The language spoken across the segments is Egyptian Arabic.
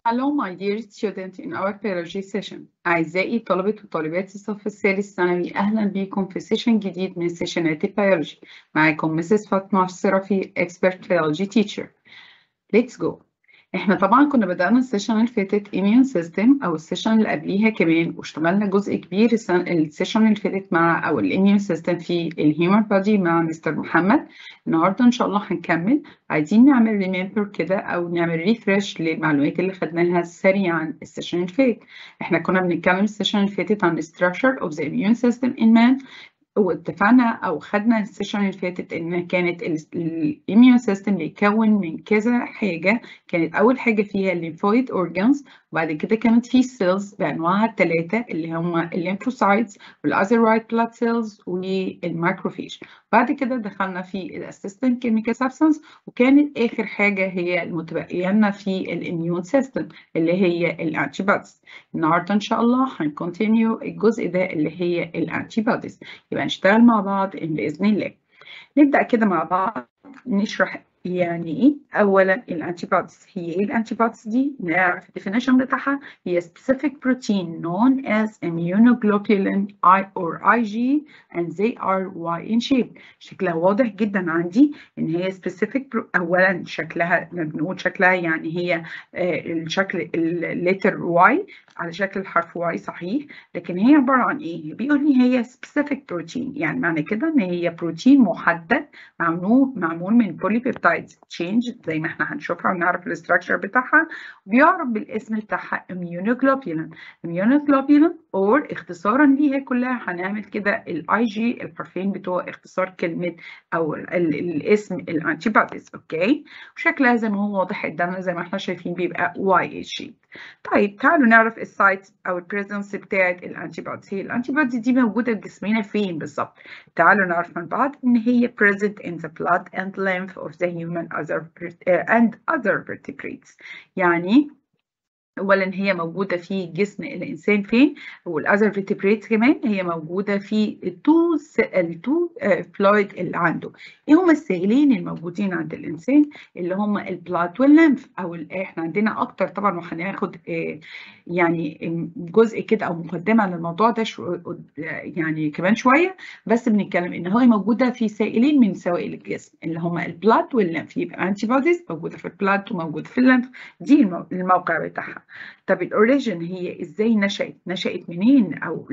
Hello my dear student in our biology session أعزائي طلبة وطالبات الصف الثالث ثانوي أهلا بكم في سيشن جديد من سيشنات البيولوجي معاكم مسز فاطمة الصرافي expert biology teacher Let's go احنا طبعا كنا بدأنا السيشن اللي فاتت immune system أو السيشن اللي قبليها كمان واشتغلنا جزء كبير السيشن اللي فاتت مع أو الاميون سيستم في الهيومن بادي مع مستر محمد النهارده إن شاء الله هنكمل عايزين نعمل ريمبر كده أو نعمل ريفرش للمعلومات اللي خدناها سريعا السيشن اللي فات احنا كنا بنتكلم السيشن اللي فاتت عن structure of the immune system in man واتفقنا او خدنا السيشن اللي فاتت ان كانت الاميون سيستم بيتكون من كذا حاجه كانت اول حاجه فيها الليمفويد اورجانز وبعد كده كانت في سيلز بانواعها الثلاثه اللي هم الليمفوسايتس والاذرايت بلاد سيلز والماكروفيج بعد كده دخلنا في الاسيستنت كيميكال سبستانس وكانت اخر حاجه هي المتبقيه لنا في الاميون سيستم اللي هي الانتي بوديز النهارده ان شاء الله هنكونتينيو الجزء ده اللي هي الانتي بوديز يبقى نشتغل مع بعض باذن الله نبدا كده مع بعض نشرح يعني ايه اولا الانتي بوديز هي ايه الانتي بوديز دي نعرف الديفينيشن بتاعها هي specific protein known as immunoglobulin I or IG and they are Y in shape شكلها واضح جدا عندي ان هي specific اولا شكلها بنقول شكلها يعني هي الشكل الليتر Y على شكل الحرف Y صحيح لكن هي عباره عن ايه بيقول لي هي specific protein يعني معنى كده ان هي بروتين محدد معمول معمول من بوليبيبتايد تشينج زي ما احنا هنشوفها ونعرف الاستراكشر بتاعها بيعرف بالاسم بتاعها immunoglobulin immunoglobulin اور اختصارا ليها كلها هنعمل كده الاي جي الحرفين بتوع اختصار كلمه او ال ال الاسم الانتي بوديز اوكي وشكلها زي ما هو واضح قدامنا زي ما احنا شايفين بيبقى واي شيب طيب تعالوا نعرف السايت او البريزنس بتاعت الانتي بوديز هي الانتي بوديز دي موجوده في جسمنا فين بالظبط تعالوا نعرف من بعض ان هي present in the blood and lymph of the human other uh, and other vertebrates يعني اولا هي موجوده في جسم الانسان فين والاذر فيتبريتس كمان هي موجوده في التو التو فلويد اللي عنده ايه هم السائلين الموجودين عند الانسان اللي هم البلاد والليمف او احنا عندنا اكتر طبعا وهناخد يعني جزء كده او مقدمه للموضوع ده شو يعني كمان شويه بس بنتكلم ان هي موجوده في سائلين من سوائل الجسم اللي هم البلاد والليمف يبقى انتي بوديز موجوده في البلاد وموجوده في الليمف دي الموقع بتاعها طب الاوريجن هي ازاي نشأت نشأت منين او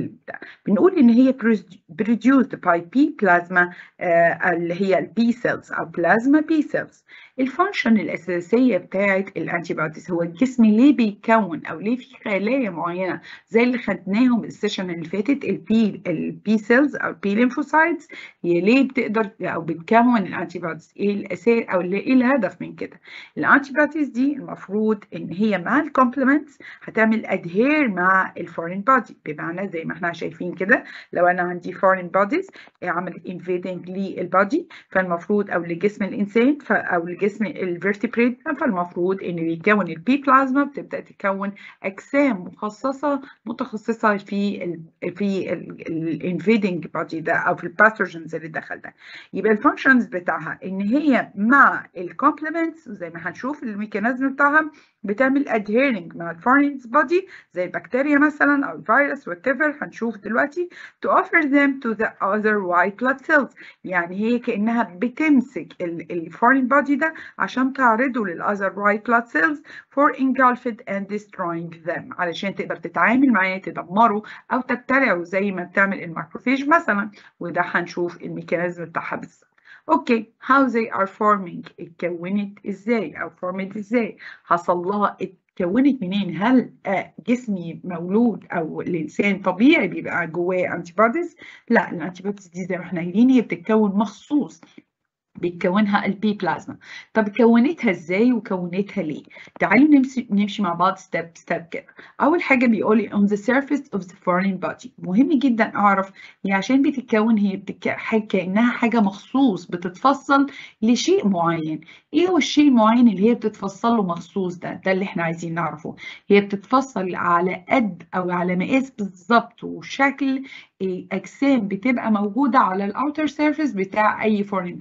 بنقول ان هي produced by P plasma آه اللي هي البي سيلز او بلازما بي سيلز الفانكشن الاساسيه بتاعه الانتي بوديز هو الجسم ليه بيتكون او ليه في خلايا معينه زي اللي خدناهم السيشن اللي فاتت البي البي سيلز او البي ليمفوسايتس هي ليه بتقدر او بتكون الانتي بوديز ايه الاساس او ايه الهدف من كده الانتي بوديز دي المفروض ان هي مع الكومبلمنتس هتعمل ادهير مع الفورين بودي بمعنى زي ما احنا شايفين كده لو انا عندي فورين بوديز عملت انفيدنج للبودي فالمفروض او لجسم الانسان او لجسم الفيرتبريت فالمفروض ان بيكون البي بلازما بتبدا تكون اجسام مخصصه متخصصه في ال في الانفيدنج بودي ده او في الباثوجنز اللي دخل ده يبقى الفانكشنز بتاعها ان هي مع الكومبلمنتس زي ما هنشوف الميكانيزم بتاعها بتعمل adhering مع الفورين بودي زي البكتيريا مثلا او الفيروس وات ايفر هنشوف دلوقتي to offer them to the other white blood cells يعني هي كانها بتمسك الفورين بودي ده عشان تعرضه للاذر white blood cells for engulfed and destroying them علشان تقدر تتعامل معاه تدمره او تبتلعه زي ما بتعمل الماكروفيج مثلا وده هنشوف الميكانيزم بتاعها بالظبط اوكي how they are forming اتكونت ازاي او formed ازاي حصل لها اتكونت منين هل جسمي مولود او الانسان طبيعي بيبقى جواه انتي بوديز لا الانتي بوديز دي زي ما احنا قايلين هي بتتكون مخصوص بيتكونها البي بلازما طب كونتها ازاي وكونتها ليه تعالوا نمشي نمشي مع بعض ستيب ستيب كده اول حاجه بيقول لي on the surface of the foreign body مهم جدا اعرف هي عشان بتتكون هي بتك... كانها حاجه مخصوص بتتفصل لشيء معين ايه هو الشيء المعين اللي هي بتتفصل له مخصوص ده ده اللي احنا عايزين نعرفه هي بتتفصل على قد او على مقاس بالظبط وشكل اجسام بتبقى موجوده على الاوتر سيرفيس بتاع اي فورين بودي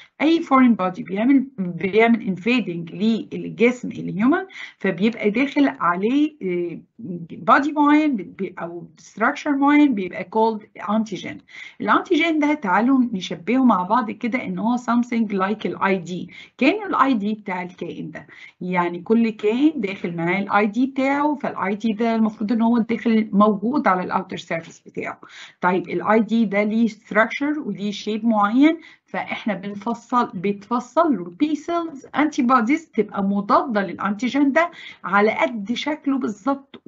اي foreign body بيعمل بيعمل invading للجسم الهيومن فبيبقى داخل عليه body معين او structure معين بيبقى called antigen الانتيجين ده تعالوا نشبهه مع بعض كده ان هو something like الاي دي كان الاي دي بتاع الكائن ده يعني كل كائن داخل معاه الاي دي بتاعه فالاي دي ده المفروض ان هو داخل موجود على الاوتر سيرفيس بتاعه طيب الاي دي ده ليه structure وليه شيب معين فاحنا بنفصل بيتفصل له البي سيلز انتي بوديز تبقى مضاده للانتيجين ده على قد شكله بالظبط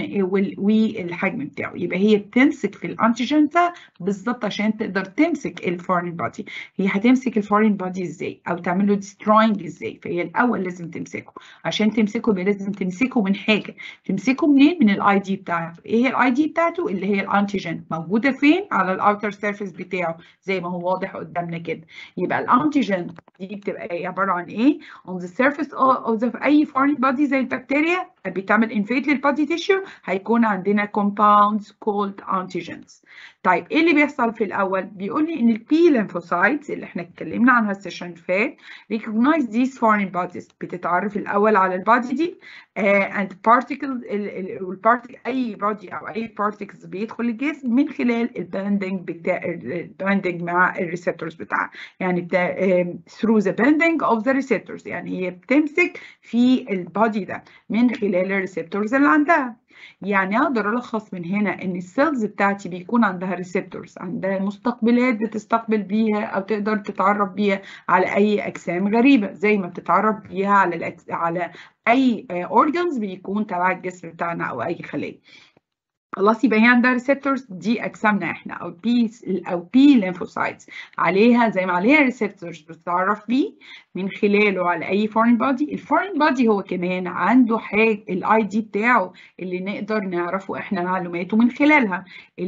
والحجم بتاعه يبقى هي بتمسك في الانتيجين ده بالظبط عشان تقدر تمسك الفورين بودي هي هتمسك الفورين بودي ازاي او تعمل له ديستروينج ازاي فهي الاول لازم تمسكه عشان تمسكه يبقى لازم تمسكه من حاجه تمسكه منين من الاي دي بتاعته ايه هي الاي دي بتاعته اللي هي الانتيجين موجوده فين على الاوتر سيرفيس بتاعه زي ما هو واضح قدامنا كده كده يبقى الانتيجين دي بتبقى عباره عن ايه on the surface of the اي foreign body زي البكتيريا بتعمل invade للبادي تيشو هيكون عندنا compounds called antigens طيب ايه اللي بيحصل في الاول بيقول لي ان البي lymphocytes اللي احنا اتكلمنا عنها السيشن اللي فات recognize these foreign bodies بتتعرف الاول على البادي دي uh, and particles والبارتيكل اي بادي او اي particles بيدخل الجسم من خلال الباندنج بتاع الباندنج مع الريسبتورز بتاعها يعني بتاع uh, through the binding of the receptors يعني هي بتمسك في البادي ده من خلال الريسبتورز اللي عندها يعني اقدر الخص من هنا ان السيلز بتاعتي بيكون عندها ريسبتورز عندها مستقبلات بتستقبل بيها او تقدر تتعرف بيها على اي اجسام غريبه زي ما بتتعرف بيها على الأكس... على اي اورجانز بيكون تبع الجسم بتاعنا او اي خليه خلاص يبقى هي عندها ريسبتورز دي اجسامنا احنا او بي او بي ليمفوسايتس عليها زي ما عليها ريسبتورز بتتعرف بيه من خلاله على اي فورين بادي الفورين بادي هو كمان عنده حاجه الاي دي بتاعه اللي نقدر نعرفه احنا معلوماته من خلالها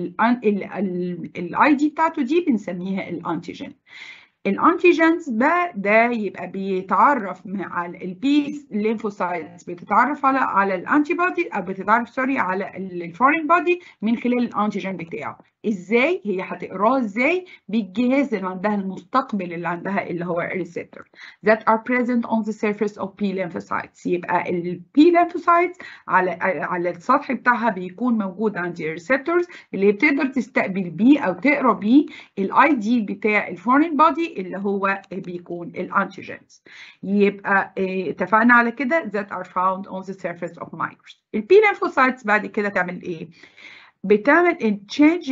الاي دي بتاعته دي بنسميها الانتيجين الانتيجنز ده ده يبقى بيتعرف مع البي ليمفوسايتس بتتعرف على على الانتي بودي او بتتعرف سوري على الفورين بودي من خلال الانتيجين بتاعه ازاي هي هتقراه ازاي بالجهاز اللي عندها المستقبل اللي عندها اللي هو الريسبتور that are present on the surface of P lymphocytes يبقى ال P lymphocytes على على السطح بتاعها بيكون موجود عند الريسبتورز اللي بتقدر تستقبل بيه او تقرا بيه الاي دي بتاع الفورين بودي اللي هو بيكون الانتيجينز يبقى اتفقنا على كده that are found on the surface of microscope ال P lymphocytes بعد كده تعمل ايه بتعمل تشينج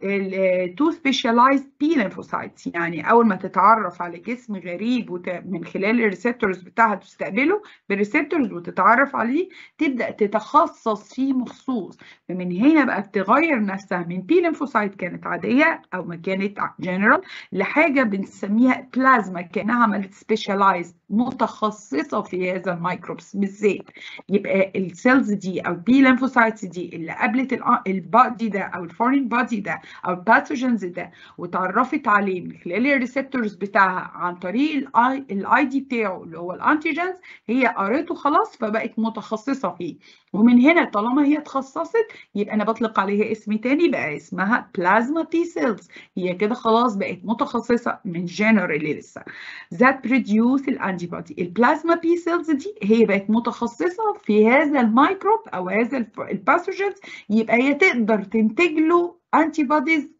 لل تو سبيشاليزد بي ليمفوسايتس يعني اول ما تتعرف على جسم غريب وت... من خلال الريسبتورز بتاعها تستقبله بالريسبتورز وتتعرف عليه تبدا تتخصص فيه مخصوص فمن هنا بقى بتغير نفسها من بي ليمفوسايت كانت عاديه او ما كانت جنرال لحاجه بنسميها بلازما كانها عملت سبيشاليزد متخصصه في هذا الميكروبس بالذات يبقى السيلز دي او البي ليمفوسايتس دي اللي قابلت البادي ده او الفورين بادي ده او الباثوجنز ده وتعرفت عليه من خلال الريسبتورز بتاعها عن طريق الاي الاي دي بتاعه اللي هو الانتيجنز هي قريته خلاص فبقت متخصصه فيه ومن هنا طالما هي اتخصصت يبقى انا بطلق عليها اسم تاني بقى اسمها بلازما تي سيلز هي كده خلاص بقت متخصصه من جنرالي لسه ذات بروديوس الانتي بودي البلازما بي سيلز دي هي بقت متخصصه في هذا الميكروب او هذا الباثوجنز يبقى هي تقدر تنتج له انتي بوديز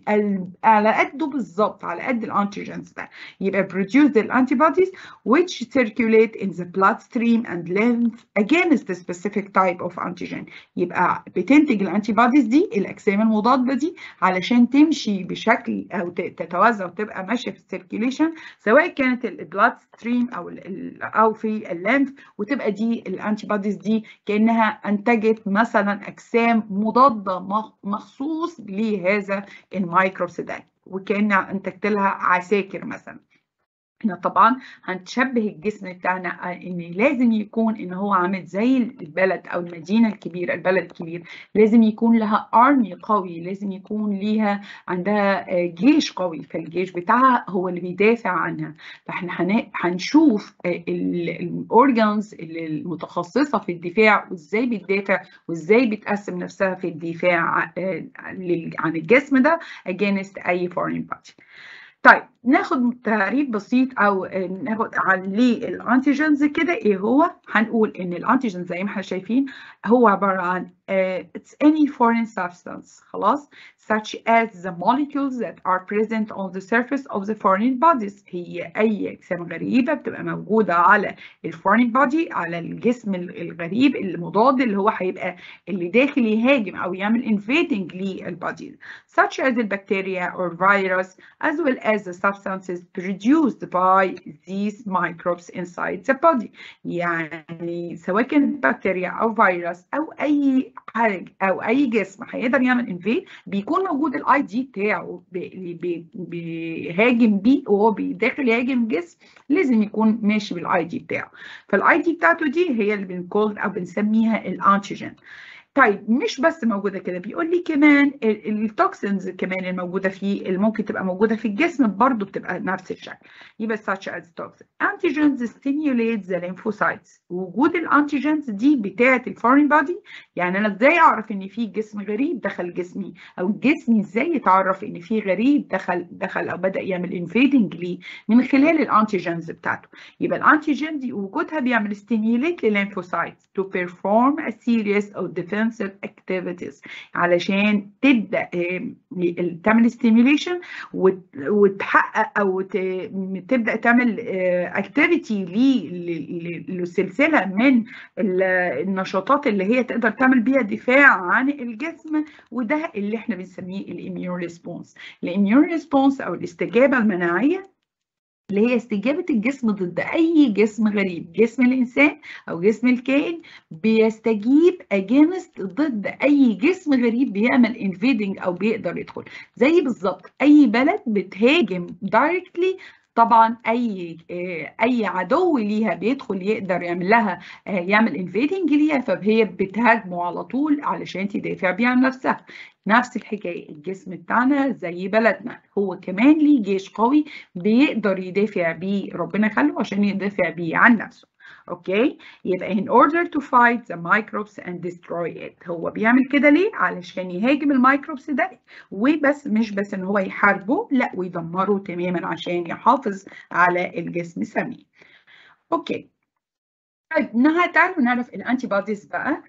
على قده بالظبط على قد الانتيجنز ده يبقى produce the antibodies which circulate in the bloodstream and lymph against the specific type of antigen يبقى بتنتج الانتي بوديز دي الاجسام المضاده دي علشان تمشي بشكل او تتوزع وتبقى ماشيه في السيركيليشن سواء كانت البلاد ستريم او ال او في الليمف وتبقى دي الانتي بوديز دي كانها انتجت مثلا اجسام مضاده مخصوص لهذا الميكروبس ده وكان انتجت لها عساكر مثلا احنا طبعا هنشبه الجسم بتاعنا ان لازم يكون ان هو عامل زي البلد او المدينه الكبيره البلد الكبير لازم يكون لها ارمي قوي لازم يكون ليها عندها جيش قوي فالجيش بتاعها هو اللي بيدافع عنها فاحنا هنشوف الاورجانز المتخصصه في الدفاع وازاي بتدافع وازاي بتقسم نفسها في الدفاع عن الجسم ده against اي foreign body طيب ناخد تعريف بسيط او ناخد عن ليه الانتيجنز كده ايه هو هنقول ان الانتيجن زي ما احنا شايفين هو عباره عن uh, it's any foreign substance خلاص such as the molecules that are present on the surface of the foreign bodies هي اي اجسام غريبه بتبقى موجوده على الفورين body على الجسم الغريب المضاد اللي هو هيبقى اللي داخل يهاجم او يعمل invading للبادي such as the bacteria or virus as well as the substances produced by these microbes inside the body يعني سواء كانت بكتيريا او فيروس او اي حاجه او اي جسم هيقدر يعمل انفيد بيكون موجود الاي دي بتاعه بيهاجم بيه وهو داخل يهاجم الجسم لازم يكون ماشي بالاي دي بتاعه فالاي دي بتاعته دي هي اللي بنقول او بنسميها الانتيجين طيب مش بس موجوده كده بيقول لي كمان التوكسينز كمان الموجوده فيه اللي ممكن تبقى موجوده في الجسم برضه بتبقى نفس الشكل يبقى such as toxin antigens stimulate the lymphocytes وجود الانتيجنز دي بتاعه الفورين بادي يعني انا ازاي اعرف ان في جسم غريب دخل جسمي او جسمي ازاي يتعرف ان في غريب دخل دخل او بدا يعمل انفيدنج ليه من خلال الانتيجنز بتاعته يبقى الانتيجن دي وجودها بيعمل ستيميوليت للليمفوسايتس to perform a series of defensive activities علشان تبدا تعمل ستيميوليشن وتحقق او تبدا تعمل اكتيفيتي لسلسله من النشاطات اللي هي تقدر تعمل بيها دفاع عن الجسم وده اللي احنا بنسميه الاميون ريسبونس الاميون ريسبونس او الاستجابه المناعيه اللي هي استجابة الجسم ضد أي جسم غريب جسم الإنسان أو جسم الكائن بيستجيب أجينست ضد أي جسم غريب بيعمل انفيدنج أو بيقدر يدخل زي بالظبط أي بلد بتهاجم دايركتلي طبعا اي اي عدو ليها بيدخل يقدر يعمل لها يعمل انفيدنج ليها فهي بتهاجمه على طول علشان تدافع بيه عن نفسها نفس الحكايه الجسم بتاعنا زي بلدنا هو كمان ليه جيش قوي بيقدر يدافع بيه ربنا خلقه عشان يدافع بيه عن نفسه اوكي يبقى in order to fight the microbes and destroy it هو بيعمل كده ليه علشان يهاجم الميكروبس ده وبس مش بس ان هو يحاربه لا ويدمره تماما عشان يحافظ على الجسم سليم اوكي طيب تعالوا نعرف الانتي بوديز بقى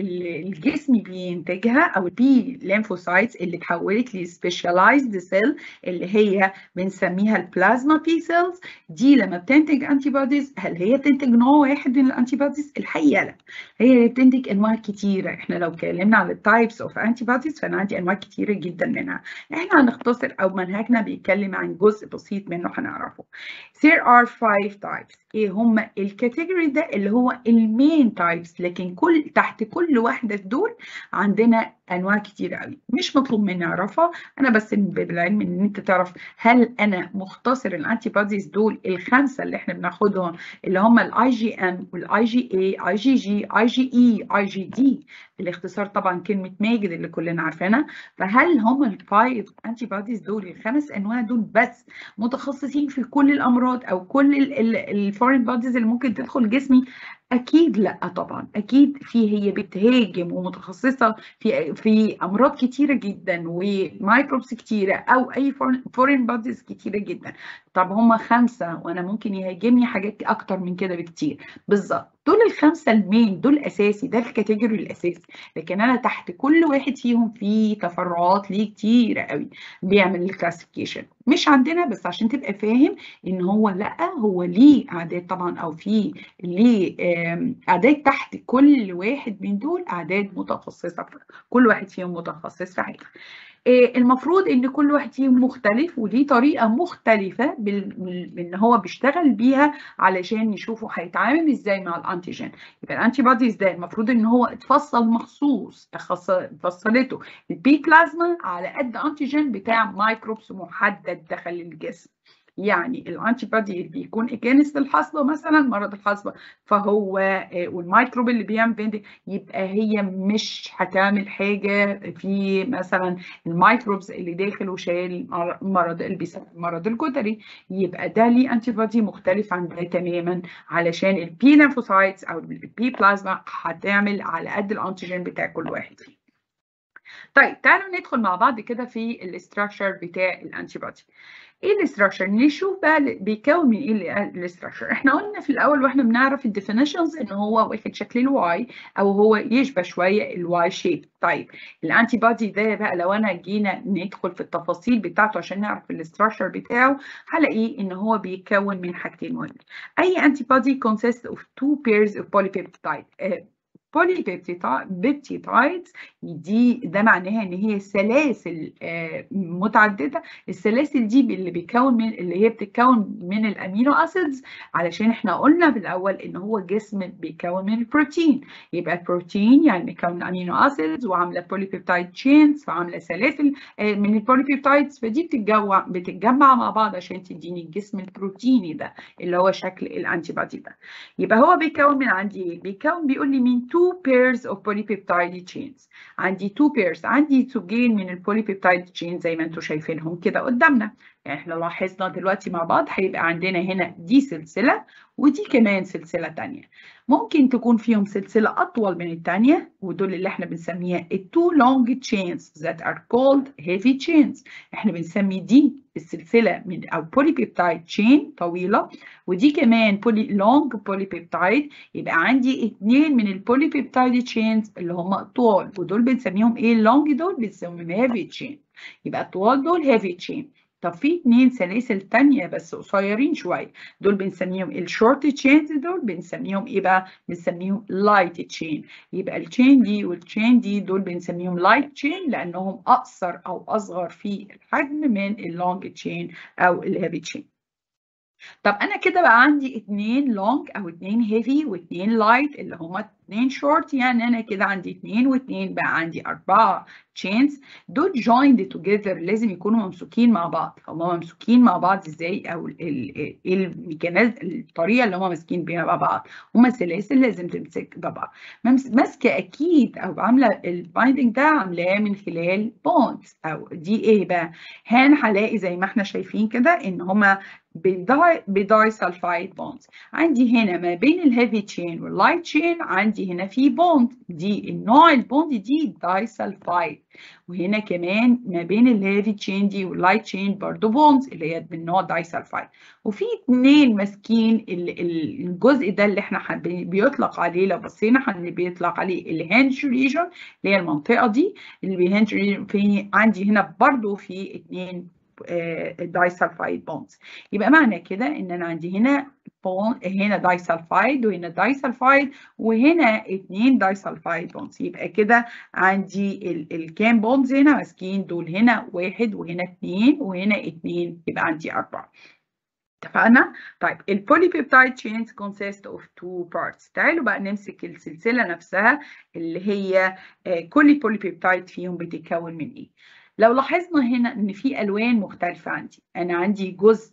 الجسم بينتجها او البي ليمفوسايتس اللي اتحولت لسبيشاليزد سيل اللي هي بنسميها البلازما بي سيلز دي لما بتنتج انتي بوديز هل هي بتنتج نوع واحد من الانتي بوديز الحقيقه لا هي اللي بتنتج انواع كتيره احنا لو اتكلمنا على التايبس اوف انتي بوديز فانا عندي انواع كتيره جدا منها احنا هنختصر او منهجنا بيتكلم عن جزء بسيط منه هنعرفه there are five types ايه هم الكاتيجوري ده اللي هو المين تايبس لكن كل تحت كل واحده في دول عندنا انواع كتير قوي مش مطلوب مني اعرفها انا بس بالعلم ان انت تعرف هل انا مختصر الانتي بوديز دول الخمسه اللي احنا بناخدهم اللي هم الاي جي ام والاي جي اي اي جي جي اي جي اي اي جي دي الاختصار طبعا كلمه ماجد اللي كلنا عارفينها فهل هم الفايف انتي بوديز دول الخمس انواع دول بس متخصصين في كل الامراض او كل الفورين بوديز اللي ممكن تدخل جسمي اكيد لا طبعا اكيد في هي بتهاجم ومتخصصه في في امراض كتيره جدا ومايكروبس كتيره او اي فورين بوديز كتيره جدا طب هم خمسه وانا ممكن يهاجمني حاجات اكتر من كده بكتير بالظبط دول الخمسه المين دول اساسي ده الكاتيجوري الاساسي لكن انا تحت كل واحد فيهم في تفرعات ليه كتير قوي بيعمل الكلاسيفيكيشن مش عندنا بس عشان تبقى فاهم ان هو لا هو ليه اعداد طبعا او في ليه اعداد تحت كل واحد من دول اعداد متخصصه كل واحد فيهم متخصص في حاجه المفروض ان كل واحد فيهم مختلف وليه طريقه مختلفه بان هو بيشتغل بيها علشان يشوفوا هيتعامل ازاي مع الانتيجين يبقى الانتي بوديز ده المفروض ان هو اتفصل مخصوص فصلته البي بلازما على قد انتيجين بتاع مايكروبس محدد دخل الجسم يعني الانتي بودي اللي بيكون اجينست الحصبه مثلا مرض الحصبه فهو والميكروب اللي بيعمل بيندنج يبقى هي مش هتعمل حاجه في مثلا الميكروبز اللي داخل وشايل مرض اللي بيسمى المرض الجدري يبقى ده ليه انتي بودي مختلف عن ده تماما علشان البي ليمفوسايتس او البي بلازما هتعمل على قد الانتيجين بتاع كل واحد فيه طيب تعالوا ندخل مع بعض كده في الاستراكشر بتاع الانتي بودي ايه الاستراكشر نشوف بقى بيكون من ايه الاستراكشر احنا قلنا في الاول واحنا بنعرف الديفينيشنز ان هو واخد شكل الواي او هو يشبه شويه الواي شيب طيب الانتي بودي ده بقى لو انا جينا ندخل في التفاصيل بتاعته عشان نعرف الاستراكشر بتاعه هلاقيه ان هو بيتكون من حاجتين مهمين اي انتي بودي consists of two pairs of polypeptide بوليبيبتيدايدز دي ده معناها ان هي سلاسل متعدده السلاسل دي اللي بيكون من اللي هي بتتكون من الامينو اسيدز علشان احنا قلنا في الاول ان هو جسم بيكون من البروتين يبقى البروتين يعني بيكون من امينو اسيدز وعامله بوليبيبتايد تشينز فعامله سلاسل من البوليبيبتايدز فدي بتتجمع بتتجمع مع بعض عشان تديني الجسم البروتيني ده اللي هو شكل الانتي بودي ده يبقى هو بيكون من عندي ايه بيكون بيقول لي من تو two pairs of polypeptide chains عندي two pairs عندي زوجين من البوليبيبتايد chain زي ما انتم شايفينهم كده قدامنا يعني احنا لاحظنا دلوقتي مع بعض هيبقى عندنا هنا دي سلسلة ودي كمان سلسلة تانية ممكن تكون فيهم سلسلة أطول من التانية ودول اللي احنا بنسميها two long chains that are called heavy chains احنا بنسمي دي السلسلة من أو polypeptide chain طويلة ودي كمان poly long polypeptide يبقى عندي اتنين من البوليبيبتايد chains اللي هم طوال ودول بنسميهم ايه long دول بنسميهم heavy chain يبقى الطوال دول heavy chain طب في اتنين سلاسل تانية بس قصيرين شوية دول بنسميهم الشورت تشينز دول بنسميهم ايه بقى؟ بنسميهم لايت تشين يبقى التشين دي والتشين دي دول بنسميهم لايت تشين لأنهم أقصر أو أصغر في الحجم من اللونج تشين أو الهيفي تشين طب انا كده بقى عندي اتنين لونج او اتنين هيفي واتنين لايت اللي هما اتنين شورت يعني انا كده عندي اتنين واتنين بقى عندي اربعة chains دول joined together لازم يكونوا ممسوكين مع بعض هما ممسوكين مع بعض ازاي او الميكانيزم الطريقه اللي هما ماسكين بيها مع بعض هما سلاسل لازم تمسك ببعض ماسكه اكيد او عامله البايندنج ده عاملاه من خلال بونز او دي ايه بقى هنا هلاقي زي ما احنا شايفين كده ان هما بداي بداي سلفايد بوندز عندي هنا ما بين الهيفي تشين واللايت تشين عندي هنا في بوند دي النوع البوند دي داي سلفايد وهنا كمان ما بين الهيفي تشين دي واللايت تشين برضو بوندز اللي هي من نوع داي سلفايد وفي اتنين ماسكين الجزء ده اللي احنا بيطلق عليه لو بصينا بيطلق عليه الهنج ريجن اللي هي المنطقه دي اللي بيهنج ريجن في عندي هنا برضو في اتنين دايسلفايد بونز يبقى معنى كده ان انا عندي هنا بون هنا دايسلفايد وهنا دايسلفايد وهنا اتنين دايسلفايد بونز يبقى كده عندي الكام بونز هنا ماسكين دول هنا واحد وهنا اتنين وهنا اتنين يبقى عندي اربعه اتفقنا؟ طيب البوليبيبتايد chains consist of two parts تعالوا بقى نمسك السلسله نفسها اللي هي كل بوليبيبتايد فيهم بتتكون من ايه؟ لو لاحظنا هنا ان في الوان مختلفه عندي انا عندي جزء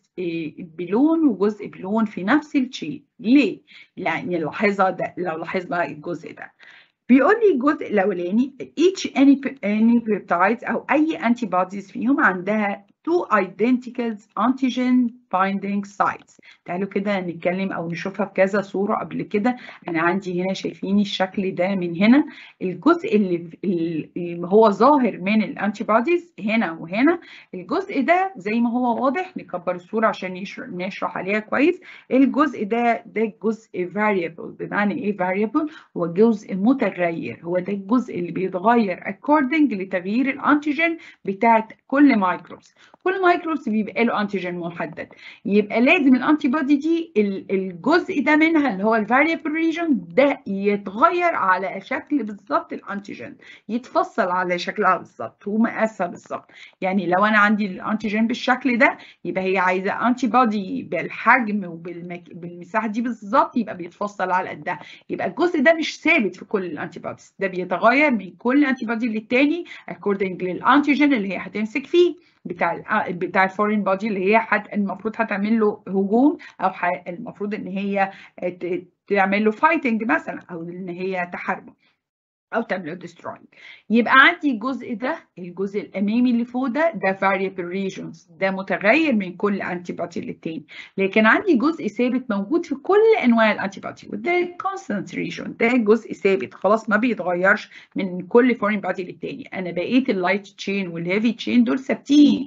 بلون وجزء بلون في نفس الشيء ليه يعني لاحظها ده لو لاحظنا الجزء ده بيقول لي الجزء الاولاني each any any peptides او اي انتي بوديز فيهم عندها two identical antigen binding sites تعالوا كده نتكلم او نشوفها في كذا صوره قبل كده انا عندي هنا شايفين الشكل ده من هنا الجزء اللي, اللي هو ظاهر من الانتي بوديز هنا وهنا الجزء ده زي ما هو واضح نكبر الصوره عشان نشرح عليها كويس الجزء ده ده جزء variable بمعنى ايه variable هو جزء متغير هو ده الجزء اللي بيتغير according لتغيير الانتيجين بتاعت كل مايكروبس كل مايكروبس بيبقى له انتيجين محدد يبقى لازم الانتي بودي دي الجزء ده منها اللي هو الفاريبل ريجن ده يتغير على شكل بالظبط الانتيجين يتفصل على شكلها بالظبط ومقاسها بالظبط يعني لو انا عندي الانتيجين بالشكل ده يبقى هي عايزه انتي بودي بالحجم وبالمساحه دي بالظبط يبقى بيتفصل على قدها يبقى الجزء ده مش ثابت في كل الانتي بوديز ده بيتغير من كل انتي بودي للتاني according للانتيجين اللي هي هتمسك فيه بتاع بتاع الفورين بودي اللي هي حد المفروض هتعمل له هجوم او المفروض ان هي تعمل له فايتنج مثلا او ان هي تحاربه او تعمله destroying يبقى عندي الجزء ده الجزء الامامي اللي فوق ده ده variable regions ده متغير من كل انتي بودي للتاني لكن عندي جزء ثابت موجود في كل انواع الانتي بودي وده constant region ده جزء ثابت خلاص ما بيتغيرش من كل foreign body للتاني انا بقيت اللايت تشين والهيفي تشين دول ثابتين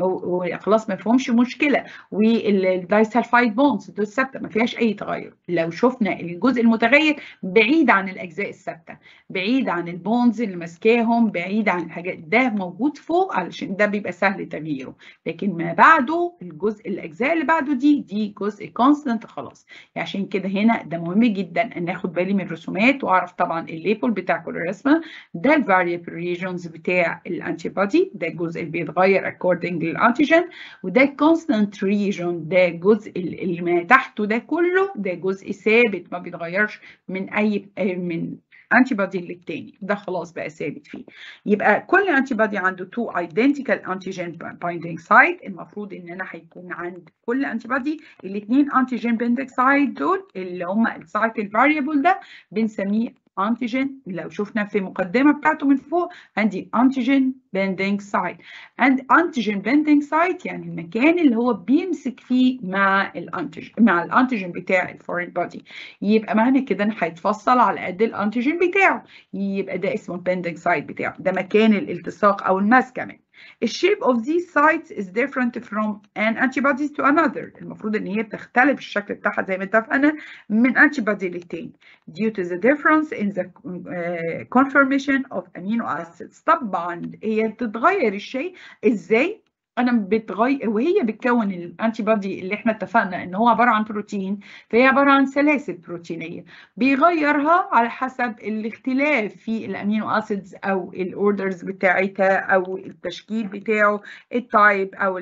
وخلاص ما فيهمش مشكله والدايسلفايد بونز دول ثابته ما فيهاش اي تغير لو شفنا الجزء المتغير بعيد عن الاجزاء الثابته بعيد عن البونز اللي ماسكاهم بعيد عن الحاجات ده موجود فوق علشان ده بيبقى سهل تغييره لكن ما بعده الجزء الاجزاء اللي بعده دي دي جزء كونستنت خلاص يعني عشان كده هنا ده مهم جدا ان اخد بالي من الرسومات واعرف طبعا الليبل بتاع كل رسمه ده الفاريبل ريجنز بتاع الانتي بودي ده الجزء اللي بيتغير according للانتيجين وده كونستنت ريجن ده الجزء اللي ما تحته ده كله ده جزء ثابت ما بيتغيرش من اي من انتي بودي للتاني ده خلاص بقى ثابت فيه يبقى كل انتي بودي عنده تو ايدنتيكال انتيجين بايندينج سايت المفروض ان انا هيكون عند كل انتي بودي الاثنين انتيجين بايندينج سايت دول اللي هم السايت الفاريبل ده بنسميه انتيجين لو شفنا في المقدمه بتاعته من فوق عندي انتيجين بيندينج سايت عند انتيجين بيندينج سايت يعني المكان اللي هو بيمسك فيه مع الانتيجين مع الانتيجين بتاع الفورين بودي يبقى معنى كده ان هيتفصل على قد الانتيجين بتاعه يبقى ده اسمه بيندينج سايت بتاعه ده مكان الالتصاق او المسكه منه The shape of these sites is different from an antibody to another. المفروض ان هي بتختلف الشكل بتاعها زي ما اتفقنا من antibody للتاني due to the difference in the uh, conformation of amino acids. طبعا هي بتتغير الشيء ازاي؟ انا بتغير وهي بتكون الانتي بودي اللي احنا اتفقنا ان هو عباره عن بروتين فهي عباره عن سلاسل بروتينيه بيغيرها على حسب الاختلاف في الامينو اسيدز او الاوردرز بتاعتها او التشكيل بتاعه التايب او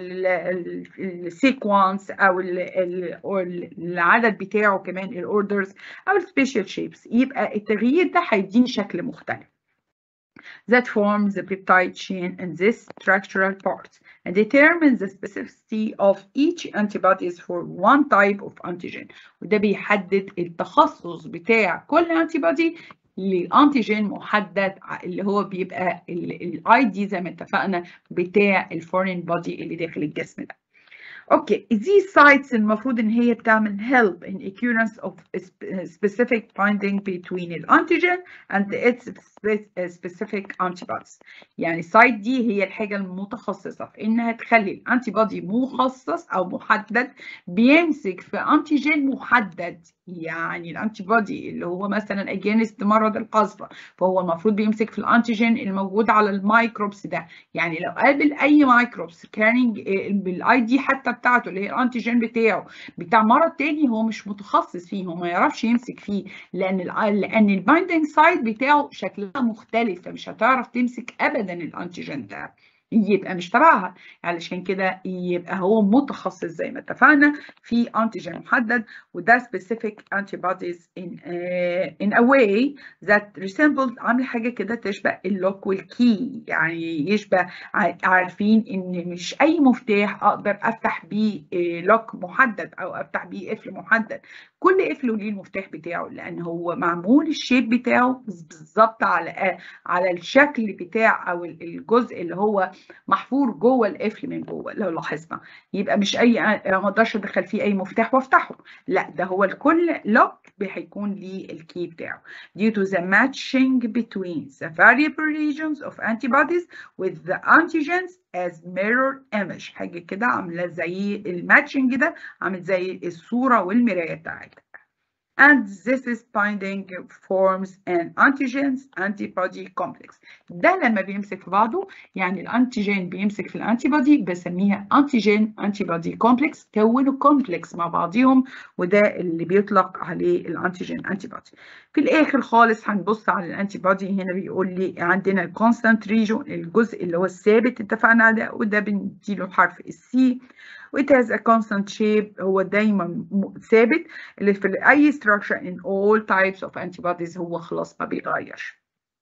السيكونس او العدد بتاعه كمان الاوردرز او السبيشال شيبس يبقى التغيير ده هيديني شكل مختلف that forms the peptide chain in this structural part and determines the specificity of each antibodies for one type of antigen وده بيحدد التخصص بتاع كل antibody لانتيجين محدد اللي هو بيبقى الاي دي زي ما اتفقنا بتاع الفورين بودي اللي داخل الجسم ده اوكي these sites المفروض ان هي بتعمل help in occurrence of specific binding between الانتيجين and its specific antibodies يعني السايت دي هي الحاجه المتخصصه في انها تخلي الانتي بودي مخصص او محدد بيمسك في انتيجين محدد يعني الانتي بودي اللي هو مثلا اجينست مرض القصبه فهو المفروض بيمسك في الانتيجين الموجود على الميكروبس ده يعني لو قابل اي ميكروبس كارينج بالاي دي حتى بتاعته اللي هي الانتيجين بتاعه بتاع مرض تاني هو مش متخصص فيه هو ما يعرفش يمسك فيه لان ال لان البايندنج سايت بتاعه شكلها مختلفه مش هتعرف تمسك ابدا الانتيجين ده يبقى مش تبعها علشان كده يبقى هو متخصص زي ما اتفقنا في انتيجين محدد وده specific antibodies in uh, in a way that resembles عامل حاجه كده تشبه اللوك والكي يعني يشبه عارفين ان مش اي مفتاح اقدر افتح بيه لوك محدد او افتح بيه قفل محدد كل قفل ليه المفتاح بتاعه لان هو معمول الشيب بتاعه بالظبط على على الشكل بتاع او الجزء اللي هو محفور جوه القفل من جوه لو لاحظنا يبقى مش اي ما اقدرش ادخل فيه اي مفتاح وافتحه لا ده هو الكل لوك هيكون ليه الكي بتاعه due to the matching between the variable regions of antibodies with the antigens as mirror image حاجه كده عامله زي الماتشنج ده عامل زي الصوره والمرايه بتاعتها and this is binding forms an antigens antibody complex ده لما بيمسك في بعضه يعني الانتيجين بيمسك في الانتي بودي بسميها انتيجين انتي بودي كومبلكس كونوا كومبلكس مع بعضهم وده اللي بيطلق عليه الانتيجين انتي بودي في الاخر خالص هنبص على الانتي بودي هنا بيقول لي عندنا الكونستانت ريجون الجزء اللي هو الثابت اتفقنا عليه وده بنديله حرف السي it has a constant shape هو دايما ثابت اللي في اي structure in all types of antibodies هو خلاص ما بيتغيرش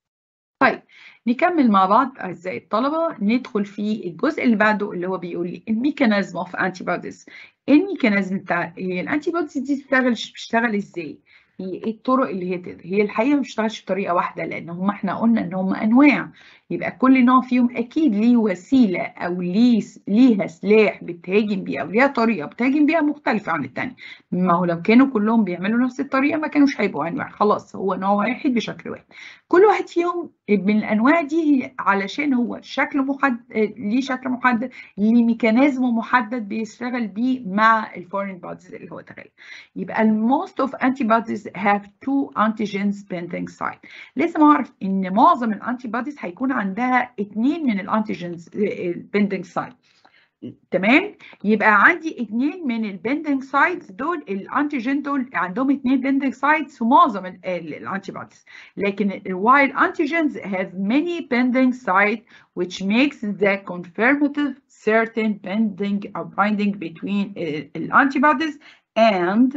طيب نكمل مع بعض اعزائي الطلبه ندخل في الجزء اللي بعده اللي هو بيقول لي الميكانيزم اوف انتي بوديز الميكانيزم بتاع الانتي بوديز دي بتشتغل بتشتغل ازاي هي ايه الطرق اللي هي تقدر هي الحقيقه ما بتشتغلش بطريقه واحده لان هم احنا قلنا ان هم انواع يبقى كل نوع فيهم اكيد ليه وسيله او ليه ليها سلاح بتهاجم بيه او ليها طريقه بتهاجم بيها مختلفه عن الثانيه ما هو لو كانوا كلهم بيعملوا نفس الطريقه ما كانوش هيبقوا انواع خلاص هو نوع واحد بشكل واحد كل واحد فيهم من الانواع دي علشان هو شكل محدد ليه شكل محدد ليه ميكانيزم محدد بيشتغل بيه مع الفورين بوديز اللي هو تخيل يبقى most of antibodies have two antigens binding site لازم اعرف ان معظم الانتي بوديز هيكون عندها اثنين من الانتيجنز binding site تمام يبقى عندي اثنين من البندنج سايتس دول الانتيجين دول عندهم اثنين بندنج سايتس في معظم الانتي بوديز لكن while antigens have many binding sites which makes the confirmative certain binding or binding between الانتيبوديز and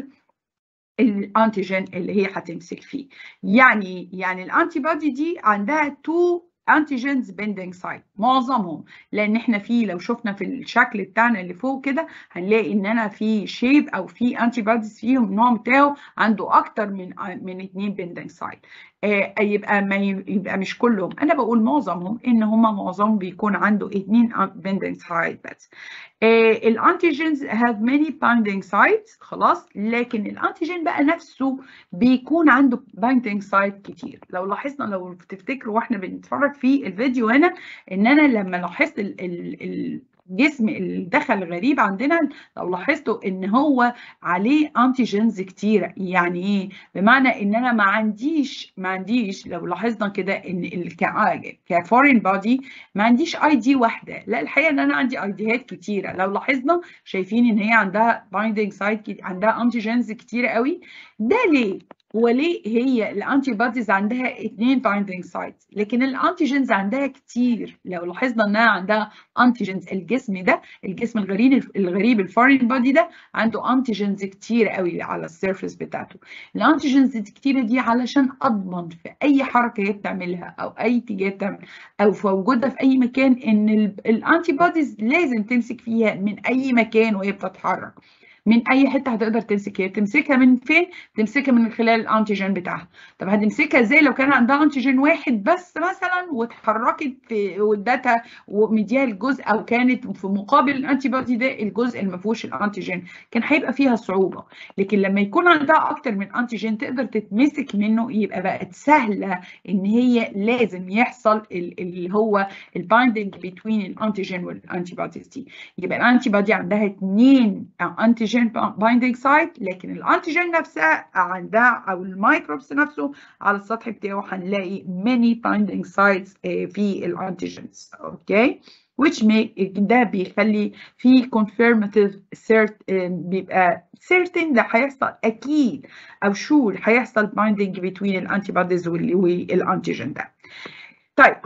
الانتيجين اللي هي هتمسك فيه يعني يعني الانتي بودي دي عندها تو انتيجينز بيندنج سايت معظمهم لان احنا في لو شفنا في الشكل بتاعنا اللي فوق كده هنلاقي ان انا في شيب او في انتي بوديز فيهم النوع بتاعه عنده اكتر من من اثنين بيندنج سايت آه يبقى ما يبقى مش كلهم انا بقول معظمهم ان هم معظمهم بيكون عنده اثنين بيندنج سايت بس الانتيجينز هاف ماني بايندنج سايتس خلاص لكن الانتيجين بقى نفسه بيكون عنده بايندنج سايت كتير لو لاحظنا لو تفتكروا واحنا بنتفرج في الفيديو هنا ان انا لما لاحظت ال ال ال الجسم اللي دخل غريب عندنا لو لاحظتوا ان هو عليه انتيجينز كتيره يعني ايه بمعنى ان انا ما عنديش ما عنديش لو لاحظنا كده ان كفورين بودي ما عنديش اي دي واحده لا الحقيقه ان انا عندي اي ديات كتيره لو لاحظنا شايفين ان هي عندها بايندينج سايت عندها انتيجينز كتيره قوي ده ليه وليه هي الانتي بوديز عندها اثنين بايندينج سايتس لكن الانتيجينز عندها كتير لو لاحظنا انها عندها انتيجينز الجسم ده الجسم الغريب الغريب الفورين بودي ده عنده انتيجينز كتير قوي على السيرفيس بتاعته الانتيجينز الكتيره دي علشان اضمن في اي حركه هي بتعملها او اي اتجاه بتعمل او في وجودها في اي مكان ان الانتي بوديز لازم تمسك فيها من اي مكان وهي بتتحرك من اي حته هتقدر تمسك هي تمسكها من فين تمسكها من خلال الانتيجين بتاعها طب هتمسكها ازاي لو كان عندها انتيجين واحد بس مثلا واتحركت في وادتها ومديها الجزء او كانت في مقابل الانتي بودي ده الجزء اللي ما فيهوش الانتيجين كان هيبقى فيها صعوبه لكن لما يكون عندها اكتر من انتيجين تقدر تتمسك منه يبقى بقت سهله ان هي لازم يحصل اللي هو البايندنج بين الانتيجين والانتي بوديز دي يبقى الانتي بودي عندها اثنين انتيجين بايندينج سايت لكن الانتيجين نفسها عندها او الميكروبس نفسه على السطح بتاعه هنلاقي many binding sites في الانتيجينز اوكي which make ده بيخلي في confirmative cert بيبقى certain ده هيحصل اكيد او sure هيحصل binding between الانتيبوديز والانتيجين ده طيب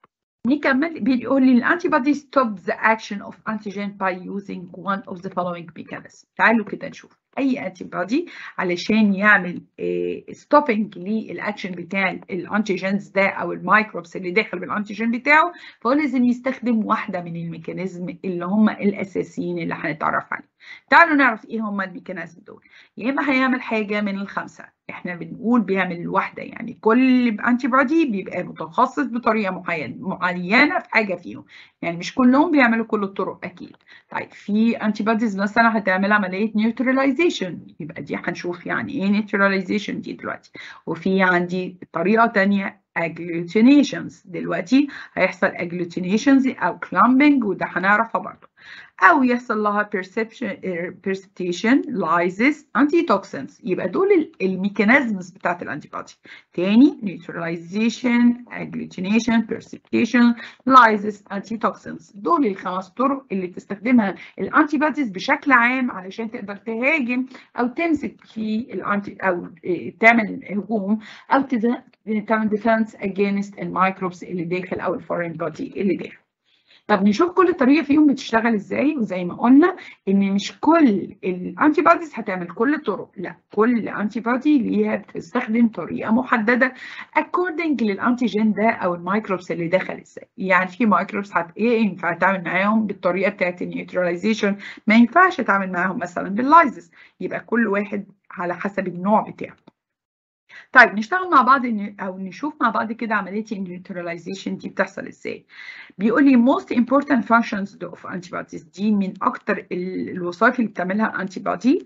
نكمل بيقول لي الانتي بودي ستوب ذا اكشن اوف انتيجين باي يوزنج one of the following mechanisms تعالوا كده نشوف اي انتي بودي علشان يعمل ستوبنج للاكشن بتاع الانتيجينز ده او الميكروبس اللي داخل بالانتيجين بتاعه فهو لازم يستخدم واحده من الميكانيزم اللي هم الاساسيين اللي هنتعرف عليهم تعالوا نعرف ايه هم الميكانيزم دول يا اما هيعمل حاجه من الخمسه احنا بنقول بيعمل واحده يعني كل انتي بودي بيبقى متخصص بطريقه معينه في حاجه فيهم يعني مش كلهم بيعملوا كل الطرق اكيد طيب في انتي بوديز مثلا هتعمل عمليه نيوتراليزيشن يبقى دي هنشوف يعني ايه نيوتراليزيشن دي دلوقتي وفي عندي طريقه ثانيه agglutinations دلوقتي هيحصل agglutinations او clumping وده هنعرفها برضه او يحصل لها perception precipitation lysis antitoxins يبقى دول الميكانيزمز بتاعت الانتي بودي تاني neutralization agglutination precipitation lysis antitoxins دول الخمس طرق اللي بتستخدمها الانتي بوديز بشكل عام علشان تقدر تهاجم او تمسك في الانتي او تعمل هجوم او تعمل ديفense against الميكروبس اللي داخل او الفورين بودي اللي داخل طب نشوف كل طريقه فيهم بتشتغل ازاي وزي ما قلنا ان مش كل الانتي بوديز هتعمل كل الطرق لا كل انتي بودي ليها بتستخدم طريقه محدده according للانتيجين ده او الميكروبس اللي دخل ازاي يعني في ميكروبس هت ايه ينفع اتعامل معاهم بالطريقه بتاعت النيوتراليزيشن ما ينفعش اتعامل معاهم مثلا باللايزس يبقى كل واحد على حسب النوع بتاعه طيب نشتغل مع بعض او نشوف مع بعض كده عمليه النيوتراليزيشن دي بتحصل ازاي بيقول لي most important functions of antibodies دي من اكتر الوظائف اللي بتعملها الانتي بودي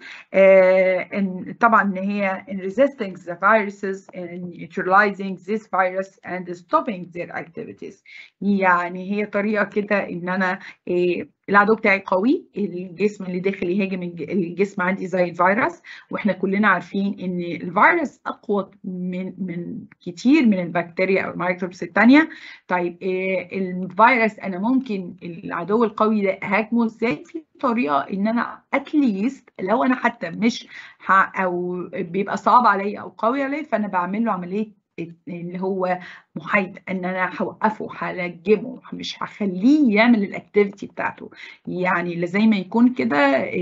آه طبعا ان هي in resisting the viruses and neutralizing this virus and stopping their activities يعني هي طريقه كده ان انا آه العدو بتاعي قوي الجسم اللي داخل يهاجم الجسم عندي زي الفيروس واحنا كلنا عارفين ان الفيروس اقوى من من كتير من البكتيريا او الميكروبس الثانيه طيب الفيروس انا ممكن العدو القوي ده اهاجمه ازاي في طريقه ان انا اتليست لو انا حتى مش او بيبقى صعب عليا او قوي عليا فانا بعمل له عمليه اللي هو محايد ان انا هوقفه هلجمه مش هخليه يعمل الاكتيفيتي بتاعته يعني زي ما يكون كده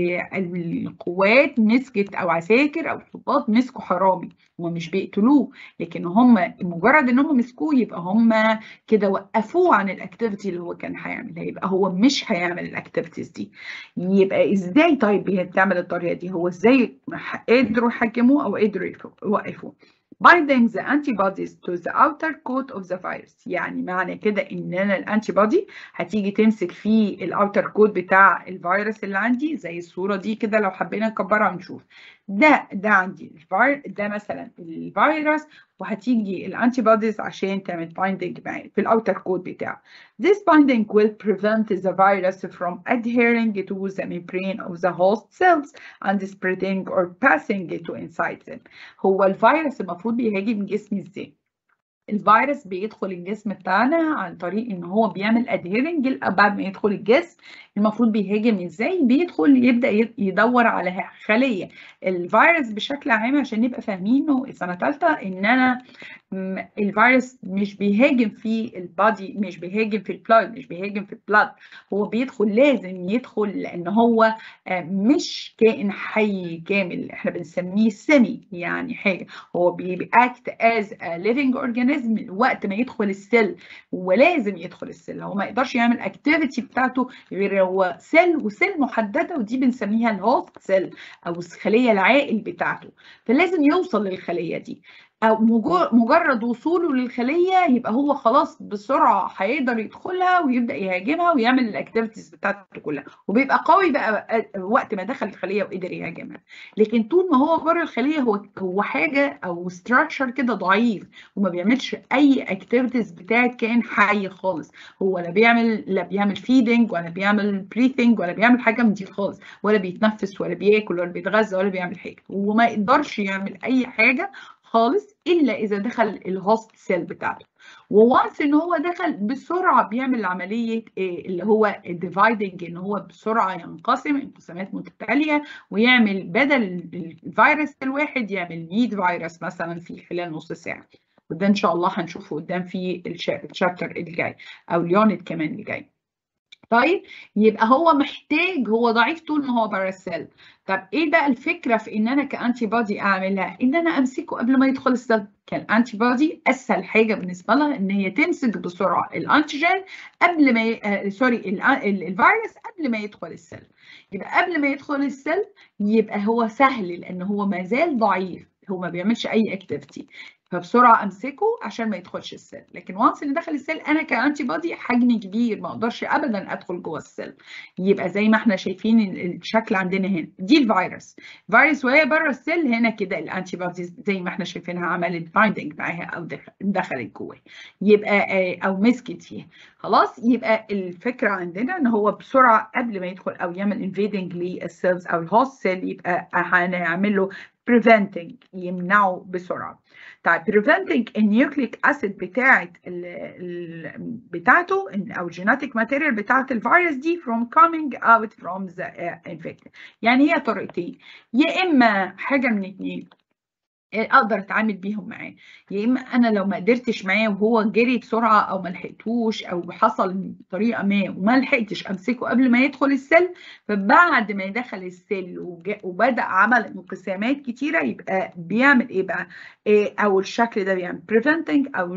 القوات مسكت او عساكر او ضباط مسكوا حرامي هم مش بيقتلوه لكن هم مجرد ان هم مسكوه يبقى هم كده وقفوه عن الاكتيفيتي اللي هو كان هيعملها يبقى هو مش هيعمل الاكتيفيتيز دي يبقى ازاي طيب بتعمل الطريقه دي هو ازاي قدروا يحكموه او قدروا يوقفوه binding the antibodies to the outer coat of the virus يعني معنى كده ان انا الانتي بودي هتيجي تمسك في الاوتر كود بتاع الفيروس اللي عندي زي الصوره دي كده لو حبينا نكبرها ونشوف ده ده عندي الفير ده مثلا الفيروس وهتيجي الانتي بوديز عشان تعمل بايندنج معاه في الاوتر كود بتاعه. This binding will prevent the virus from adhering to the membrane of the host cells and spreading or passing to inside them. هو الفيروس المفروض بيهاجم جسمي ازاي؟ الفيروس بيدخل الجسم بتاعنا عن طريق ان هو بيعمل ادهيرنج بعد ما يدخل الجسم المفروض بيهاجم ازاي بيدخل يبدا يدور على خليه الفيروس بشكل عام عشان نبقى فاهمينه سنه ثالثه ان انا الفيروس مش بيهاجم في البادي مش بيهاجم في البلاد مش بيهاجم في البلاد هو بيدخل لازم يدخل لان هو مش كائن حي كامل احنا بنسميه سيمي يعني حاجه هو بيأكت از ليفنج اورجانيزم وقت ما يدخل السيل ولازم يدخل السيل هو ما يقدرش يعمل اكتيفيتي بتاعته غير هو سيل وسيل محدده ودي بنسميها الهوست سيل او الخليه العائل بتاعته فلازم يوصل للخليه دي او مجرد وصوله للخليه يبقى هو خلاص بسرعه هيقدر يدخلها ويبدا يهاجمها ويعمل الاكتيفيتيز بتاعته كلها وبيبقى قوي بقى وقت ما دخل الخليه وقدر يهاجمها لكن طول ما هو بره الخليه هو هو حاجه او ستراكشر كده ضعيف وما بيعملش اي اكتيفيتيز بتاعت كائن حي خالص هو لا بيعمل لا بيعمل فيدنج ولا بيعمل بريثنج ولا بيعمل حاجه من دي خالص ولا بيتنفس ولا بياكل ولا بيتغذى ولا بيعمل حاجه وما يقدرش يعمل اي حاجه خالص الا اذا دخل الهوست سيل بتاعته ووانس ان هو دخل بسرعه بيعمل عمليه اللي هو الديفايدنج ان هو بسرعه ينقسم انقسامات متتاليه ويعمل بدل الفيروس الواحد يعمل 100 فيروس مثلا في خلال نص ساعه وده ان شاء الله هنشوفه قدام في الشابتر الجاي او اليونت كمان اللي جاي طيب يبقى هو محتاج هو ضعيف طول ما هو بره السيل طب ايه بقى الفكره في ان انا كانتي بودي اعملها ان انا امسكه قبل ما يدخل السيل كالانتي بودي اسهل حاجه بالنسبه لها ان هي تمسك بسرعه الانتيجين قبل ما ي... آه سوري الفيروس قبل ما يدخل السيل يبقى قبل ما يدخل السيل يبقى هو سهل لان هو ما زال ضعيف هو ما بيعملش اي اكتيفيتي فبسرعه امسكه عشان ما يدخلش السيل لكن وانس اللي دخل السيل انا كانتي بودي حجمي كبير ما اقدرش ابدا ادخل جوه السيل يبقى زي ما احنا شايفين الشكل عندنا هنا دي الفيروس فيروس وهي بره السيل هنا كده الانتي بوديز زي ما احنا شايفينها عملت بايندنج معاها او دخلت جوه يبقى او مسكت فيها خلاص يبقى الفكره عندنا ان هو بسرعه قبل ما يدخل او يعمل انفيدنج للسيلز او الهوست سيل يبقى هنعمل له preventing يمنعه بسرعه طيب preventing النيوكليك اسيد بتاعت ال ال بتاعته او الجيناتيك ماتيريال بتاعت الفيروس دي from coming out from the infected يعني هي طريقتين يا اما حاجه من اتنين اقدر اتعامل بيهم معاه يا اما انا لو ما قدرتش معاه وهو جري بسرعه او ما لحقتوش او حصل بطريقه ما وما لحقتش امسكه قبل ما يدخل السيل فبعد ما يدخل السيل وبدا عمل انقسامات كتيره يبقى بيعمل ايه بقى إيه او الشكل ده بيعمل preventing او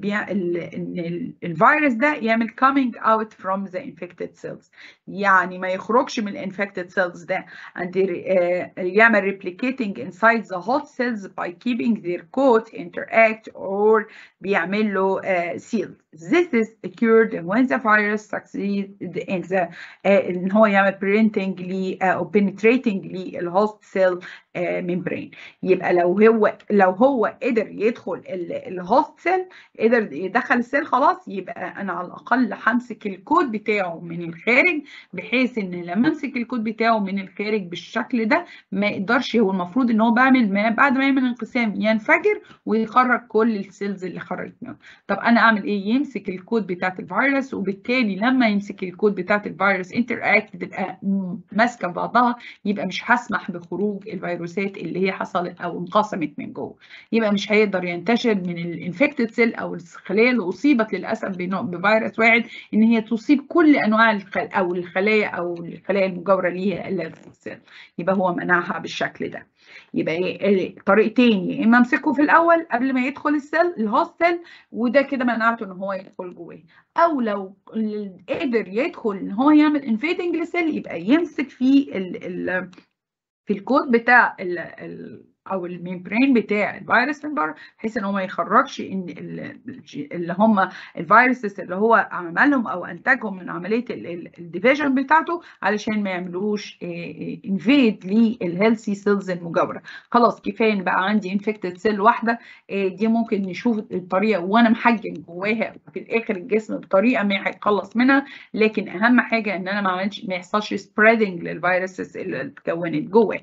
ان الفيروس ده يعمل coming out from the infected cells يعني ما يخرجش من الانفكتد cells ده and يعمل replicating inside the hot cells by keeping their coat interact or بيعمل له uh, seal. This is occurred when the virus succeeds in the uh, ان هو يعمل printing ل uh, or penetrating للhost cell uh, membrane. يبقى لو هو لو هو قدر يدخل الهوست سيل قدر يدخل السيل خلاص يبقى انا على الاقل همسك الكود بتاعه من الخارج بحيث ان لما امسك الكود بتاعه من الخارج بالشكل ده ما يقدرش هو المفروض ان هو بعمل ما بعد ما يعمل انقسام ينفجر ويخرج كل السيلز اللي خرجت منه طب انا اعمل ايه يمسك الكود بتاعت الفيروس وبالتالي لما يمسك الكود بتاعت الفيروس انتر اكت تبقى ماسكه بعضها يبقى مش هسمح بخروج الفيروسات اللي هي حصلت او انقسمت من جوه يبقى مش هيقدر ينتشر من الانفكتد سيل او الخليه اللي اصيبت للاسف بفيروس واحد ان هي تصيب كل انواع الخل او الخلايا او الخلايا المجاوره ليها الا السيل يبقى هو منعها بالشكل ده يبقى ايه طريقتين يا اما امسكه في الاول قبل ما يدخل السيل الهوست سيل وده كده منعته ان هو يدخل جواه او لو قدر يدخل ان هو يعمل انفيدنج للسيل يبقى يمسك في ال ال في الكود بتاع ال ال او الميمبرين بتاع الفيروس من بره بحيث ان هو ما يخرجش ان اللي هم الفيروسز اللي هو عملهم او انتجهم من عمليه الديفيجن بتاعته علشان ما يعملوش انفيد للهيلثي سيلز المجاوره خلاص كفايه ان بقى عندي انفكتد سيل واحده دي ممكن نشوف الطريقه وانا محجم جواها في الاخر الجسم بطريقه ما هيتخلص منها لكن اهم حاجه ان انا ما عملش ما يحصلش سبريدنج للفيروسز اللي اتكونت جواها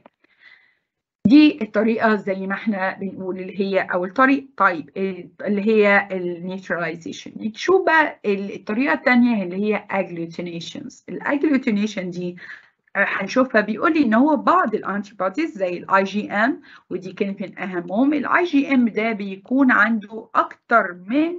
دي الطريقة زي ما احنا بنقول اللي هي أو الطريق طيب اللي هي النيوتراليزيشن نشوف بقى الطريقة الثانية اللي هي agglutinations الاجلوتينيشن دي هنشوفها بيقول لي ان هو بعض الانتي بوديز زي الاي جي ام ودي كانت من اهمهم الاي جي ام ده بيكون عنده اكتر من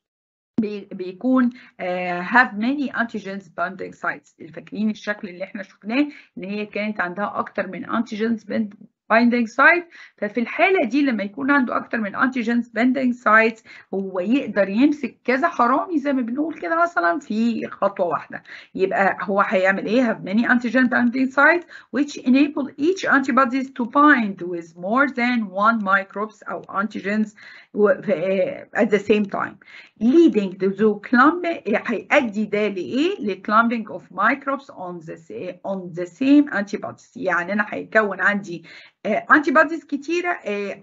بيكون uh, have many antigens binding sites فاكرين الشكل اللي احنا شفناه ان هي كانت عندها اكتر من antigens binding site ففي الحالة دي لما يكون عنده أكتر من antigens binding sites هو يقدر يمسك كذا حرامي زي ما بنقول كده مثلا في خطوة واحدة يبقى هو هيعمل إيه؟ have many antigen binding sites which enable each antibodies to bind with more than one microbes أو antigens at the same time leading to clump هيؤدي ده لإيه؟ لclumping of microbes on the on the same antibodies يعني أنا هيكون عندي انتي بوديز كتيره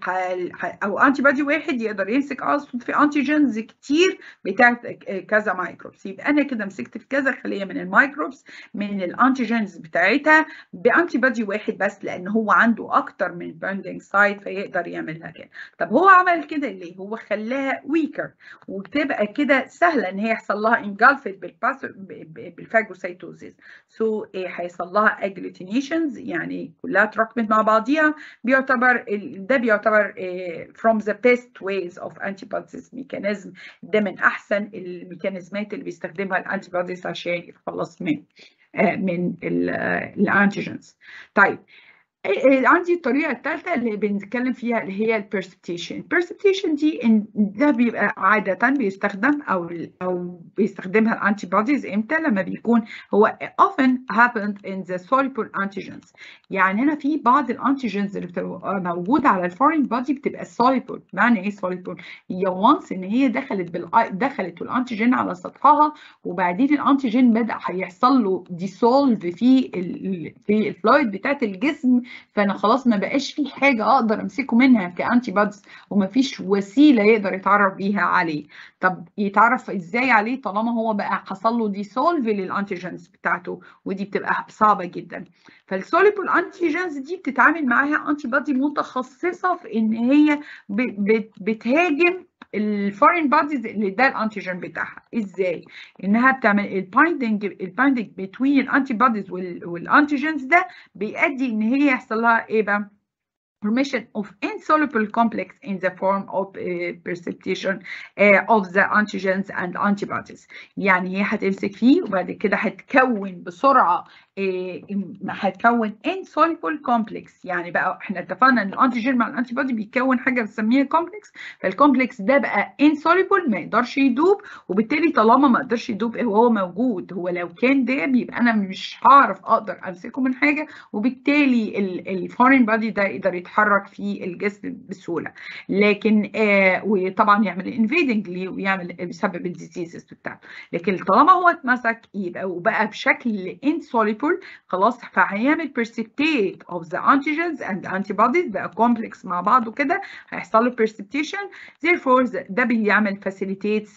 او انتي بودي واحد يقدر يمسك اقصد في انتيجنز كتير بتاعت كذا مايكروبس يبقى انا كده مسكت في كذا خليه من المايكروبس من الانتيجنز بتاعتها بانتي بودي واحد بس لان هو عنده اكتر من بايندينج سايت فيقدر يعملها كده طب هو عمل كده ليه هو خلاها ويكر وتبقى كده سهله ان هي يحصل لها انجلفت بالفاجوسيتوزيس سو so, هيحصل لها اجلوتينيشنز يعني كلها اتراكمت مع بعضيها بيعتبر ده بيعتبر from the best ways of antibodies mechanism ده من احسن الميكانيزمات اللي بيستخدمها الانتيبوديز عشان يتخلص من من الانتيجنز طيب عندي الطريقة الثالثة اللي بنتكلم فيها اللي هي البرسبتيشن البرسبتيشن دي ده بيبقى عادة بيستخدم أو أو بيستخدمها الأنتي بوديز إمتى لما بيكون هو often happened in the soluble antigens يعني هنا في بعض الأنتيجنز اللي بتبقى موجودة على الفورين بودي بتبقى soluble معنى إيه soluble؟ هي once إن هي دخلت بال دخلت الأنتيجين على سطحها وبعدين الأنتيجين بدأ هيحصل له dissolve في ال في الفلويد بتاعت الجسم فانا خلاص ما بقاش في حاجه اقدر امسكه منها كانتي بودز وما فيش وسيله يقدر يتعرف بيها عليه طب يتعرف ازاي عليه طالما هو بقى حصل له ديسولف للانتيجنز بتاعته ودي بتبقى صعبه جدا فالسوليبل انتيجنز دي بتتعامل معاها انتي بودي متخصصه في ان هي بتهاجم الفورين بوديز اللي ده الانتيجين بتاعها ازاي انها بتعمل البايندنج البايندنج بين الانتي بوديز والانتيجينز ده بيؤدي ان هي يحصل لها ايه بقى formation of insoluble complex in the form of uh, precipitation uh, of the antigens and antibodies يعني هي هتمسك فيه وبعد كده هتكون بسرعه هتكون insoluble complex يعني بقى احنا اتفقنا ان الانتيجين مع الانتي بودي بيكون حاجه بنسميها كومبلكس فالكومبلكس ده بقى insoluble ما يقدرش يدوب وبالتالي طالما ما قدرش يدوب وهو موجود هو لو كان داب يبقى انا مش هعرف اقدر امسكه من حاجه وبالتالي الفورين بادي ده يقدر يتحرك في الجسم بسهوله لكن آه وطبعا يعمل انفيدنج ليه ويعمل بيسبب الديزيزز بتاعته لكن طالما هو اتمسك يبقى وبقى بشكل insoluble خلاص فهيعمل precipitate of the antigens and antibodies بقى complex مع بعضه كده هيحصل له precipitation therefore ده بيعمل facilitates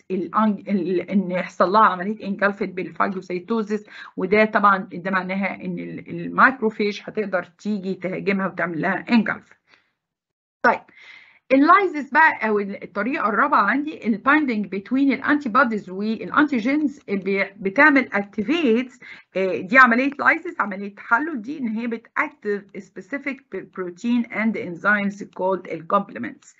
ان يحصل لها عمليه انجلفت بالفاجوسيتوزيس وده طبعا ده معناها ان المايكروفيج هتقدر تيجي تهاجمها وتعمل لها انجلف طيب اللايزس بقى او الطريقه الرابعه عندي البايندنج بين الانتي بوديز والانتيجينز بتعمل اكتيفيتس دي عمليه لايزس عمليه تحلل دي ان هي بتاكتيف سبيسيفيك بروتين اند انزيمز كولد الكومبلمنتس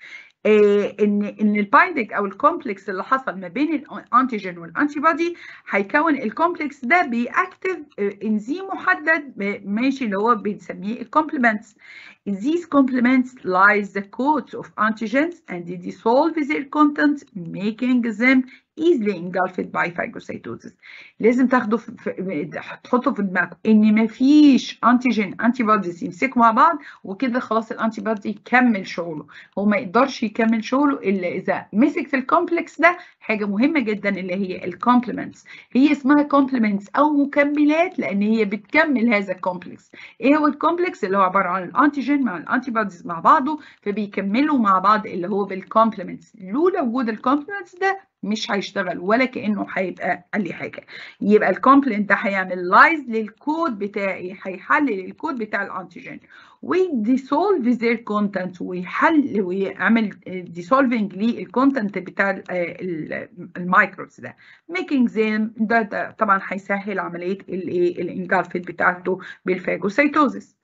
ان ان البايندنج او الكومبلكس اللي حصل ما بين الانتيجين والانتي بودي هيكون الكومبلكس ده بيأكتف انزيم محدد ماشي اللي هو بنسميه الكومبلمنتس In these complements lies the codes of antigens and they dissolve their content, making them easily engulfed by phagocytosis. لازم تاخدوا في تحطوا في دماغكم ان مفيش انتيجين انتي بوديز يمسكوا مع بعض وكده خلاص الانتي بودي يكمل شغله هو ما يقدرش يكمل شغله الا اذا مسك في الكومبلكس ده حاجه مهمه جدا اللي هي الكومبلمنتس هي اسمها كومبلمنتس او مكملات لان هي بتكمل هذا الكومبلكس ايه هو الكومبلكس اللي هو عباره عن الانتيجين مع الانتي بوديز مع بعضه فبيكملوا مع بعض اللي هو بالكومبلمنتس لولا وجود الكومبلمنتس ده مش هيشتغل ولا كانه هيبقى قال لي حاجه يبقى الكومبلمنت ده هيعمل لايز للكود بتاعي هيحلل الكود بتاع الانتيجين ويديسولف ذير كونتنت ويحل ويعمل ديسولفنج للكونتنت بتاع المايكروبس ده ميكينج زين ده, ده طبعا هيسهل عمليه الايه الانجلفت بتاعته بالفاجوسيتوزيس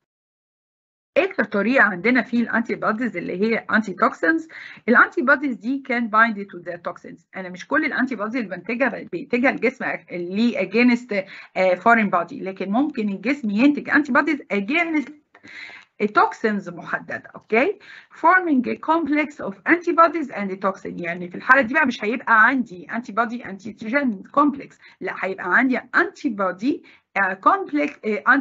اكتر طريقه عندنا في الانتي بوديز اللي هي انتي توكسينز الانتي بوديز دي كان بايند تو ذا توكسينز انا مش كل الانتي بوديز اللي بنتجها بينتجها الجسم ليه اجينست فورين بودي لكن ممكن الجسم ينتج انتي بوديز اجينست توكسينز محدده اوكي forming a complex of antibodies and a toxin يعني في الحاله دي بقى مش هيبقى عندي انتي بودي انتيجين كومبلكس لا هيبقى عندي انتي بودي كومبلكس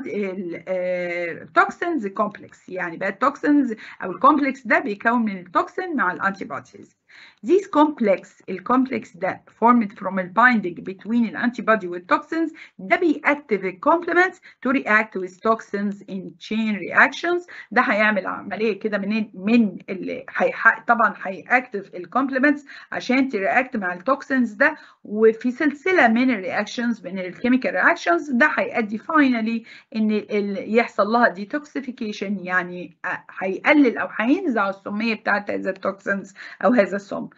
توكسينز كومبلكس يعني بقى التوكسينز او الكومبلكس ده بيكون من التوكسين مع الانتي بوديز This complex الكومبلكس ده formed from a binding between the antibody والtoxins ده بيأكتف complements to react with toxins in chain reactions ده هيعمل عملية كده من من اللي هيحقق طبعا هيأكتف الكومبلمنتس عشان ترياكت مع التوكسينز ده وفي سلسلة من الرياكشنز من الكيميكال رياكشنز ده هيؤدي فاينلي ان يحصل لها detoxification يعني هيقلل او هينزع السمية بتاعت هذا التوكسينز او هذا السم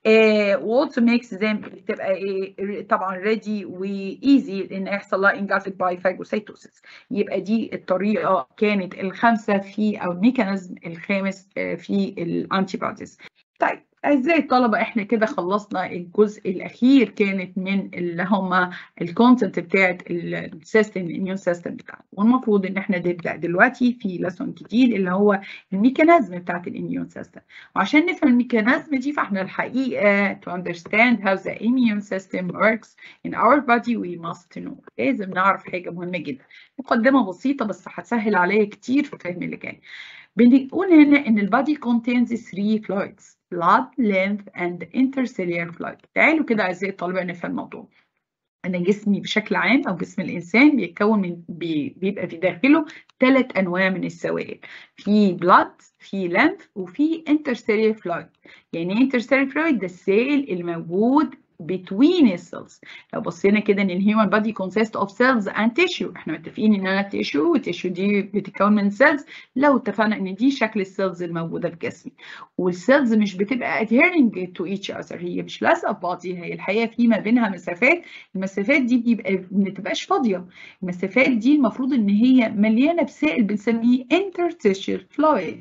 وولت ميكس زي بتبقى ايه طبعا ريدي وايزي ان يحصل لها انجلفت باي فاجوسيتوسيس يبقى دي الطريقه كانت الخامسه في او الميكانيزم الخامس في الانتي بوديز طيب اعزائي الطلبه احنا كده خلصنا الجزء الاخير كانت من اللي هم الكونتنت بتاعت السيستم الاميون سيستم بتاعنا والمفروض ان احنا نبدا دلوقتي في لسون جديد اللي هو الميكانيزم بتاعت الاميون سيستم وعشان نفهم الميكانيزم دي فاحنا الحقيقه to understand how the immune system works in our body we must know لازم نعرف حاجه مهمه جدا مقدمه بسيطه بس هتسهل عليا كتير في الفهم اللي جاي بنقول هنا ان البادي contains three fluids blood, lymph and intercellular fluid. تعالوا كده أعزائي الطلبة نفهم الموضوع. أن جسمي بشكل عام أو جسم الإنسان بيتكون من بي بيبقى في داخله ثلاث أنواع من السوائل. في blood، في lymph وفي intercellular fluid. يعني إيه intercellular fluid؟ ده السائل الموجود between السيلز لو بصينا كده ان الهيومن بادي consists of cells and tissue احنا متفقين ان انا tissue والتيشو دي بتتكون من سيلز لو اتفقنا ان دي شكل السيلز الموجوده في جسمي والسيلز مش بتبقى adhering to each other هي مش لازقه في بعضيها هي الحقيقه في ما بينها مسافات المسافات دي بيبقى ما تبقاش فاضيه المسافات دي المفروض ان هي مليانه بسائل بنسميه interstitial fluid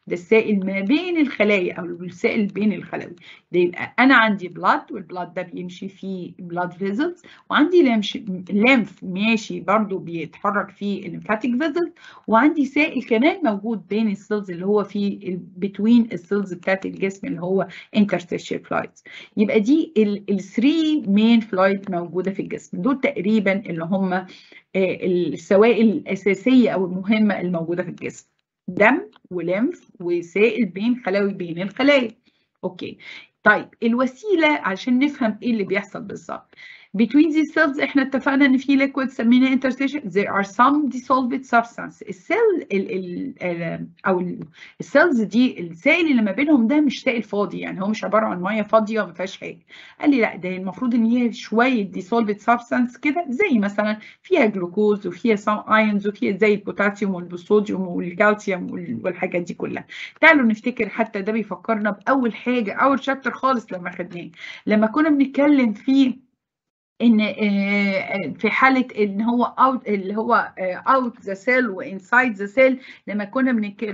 ده السائل ما بين الخلايا او السائل بين الخلايا ده يبقى انا عندي بلاد والبلاد ده بيمشي فيه بلاد فيزلز وعندي لمف ماشي برضو بيتحرك فيه الليمفاتيك فيزلز وعندي سائل كمان موجود بين السيلز اللي هو في بتوين السيلز بتاعت الجسم اللي هو interstitial fluids يبقى دي الثري مين فلويد موجوده في الجسم دول تقريبا اللي هم السوائل الاساسيه او المهمه الموجوده في الجسم دم ولمف وسائل بين خلاوي بين الخلايا اوكي طيب الوسيله عشان نفهم ايه اللي بيحصل بالظبط between these cells احنا اتفقنا ان في liquid سميناه interstitial there are some dissolved substance السيل ال ال ال او السيلز دي السائل اللي ما بينهم ده مش سائل فاضي يعني هو مش عباره عن ميه فاضيه وما فيهاش حاجه قال لي لا ده المفروض ان هي شويه dissolved substance كده زي مثلا فيها جلوكوز وفيها some ions وفيها زي البوتاسيوم والصوديوم والكالسيوم والحاجات دي كلها تعالوا نفتكر حتى ده بيفكرنا باول حاجه اول شابتر خالص لما خدناه لما كنا بنتكلم فيه ان في حاله ان هو اوت اللي هو اوت ذا سيل وانسايد ذا سيل لما كنا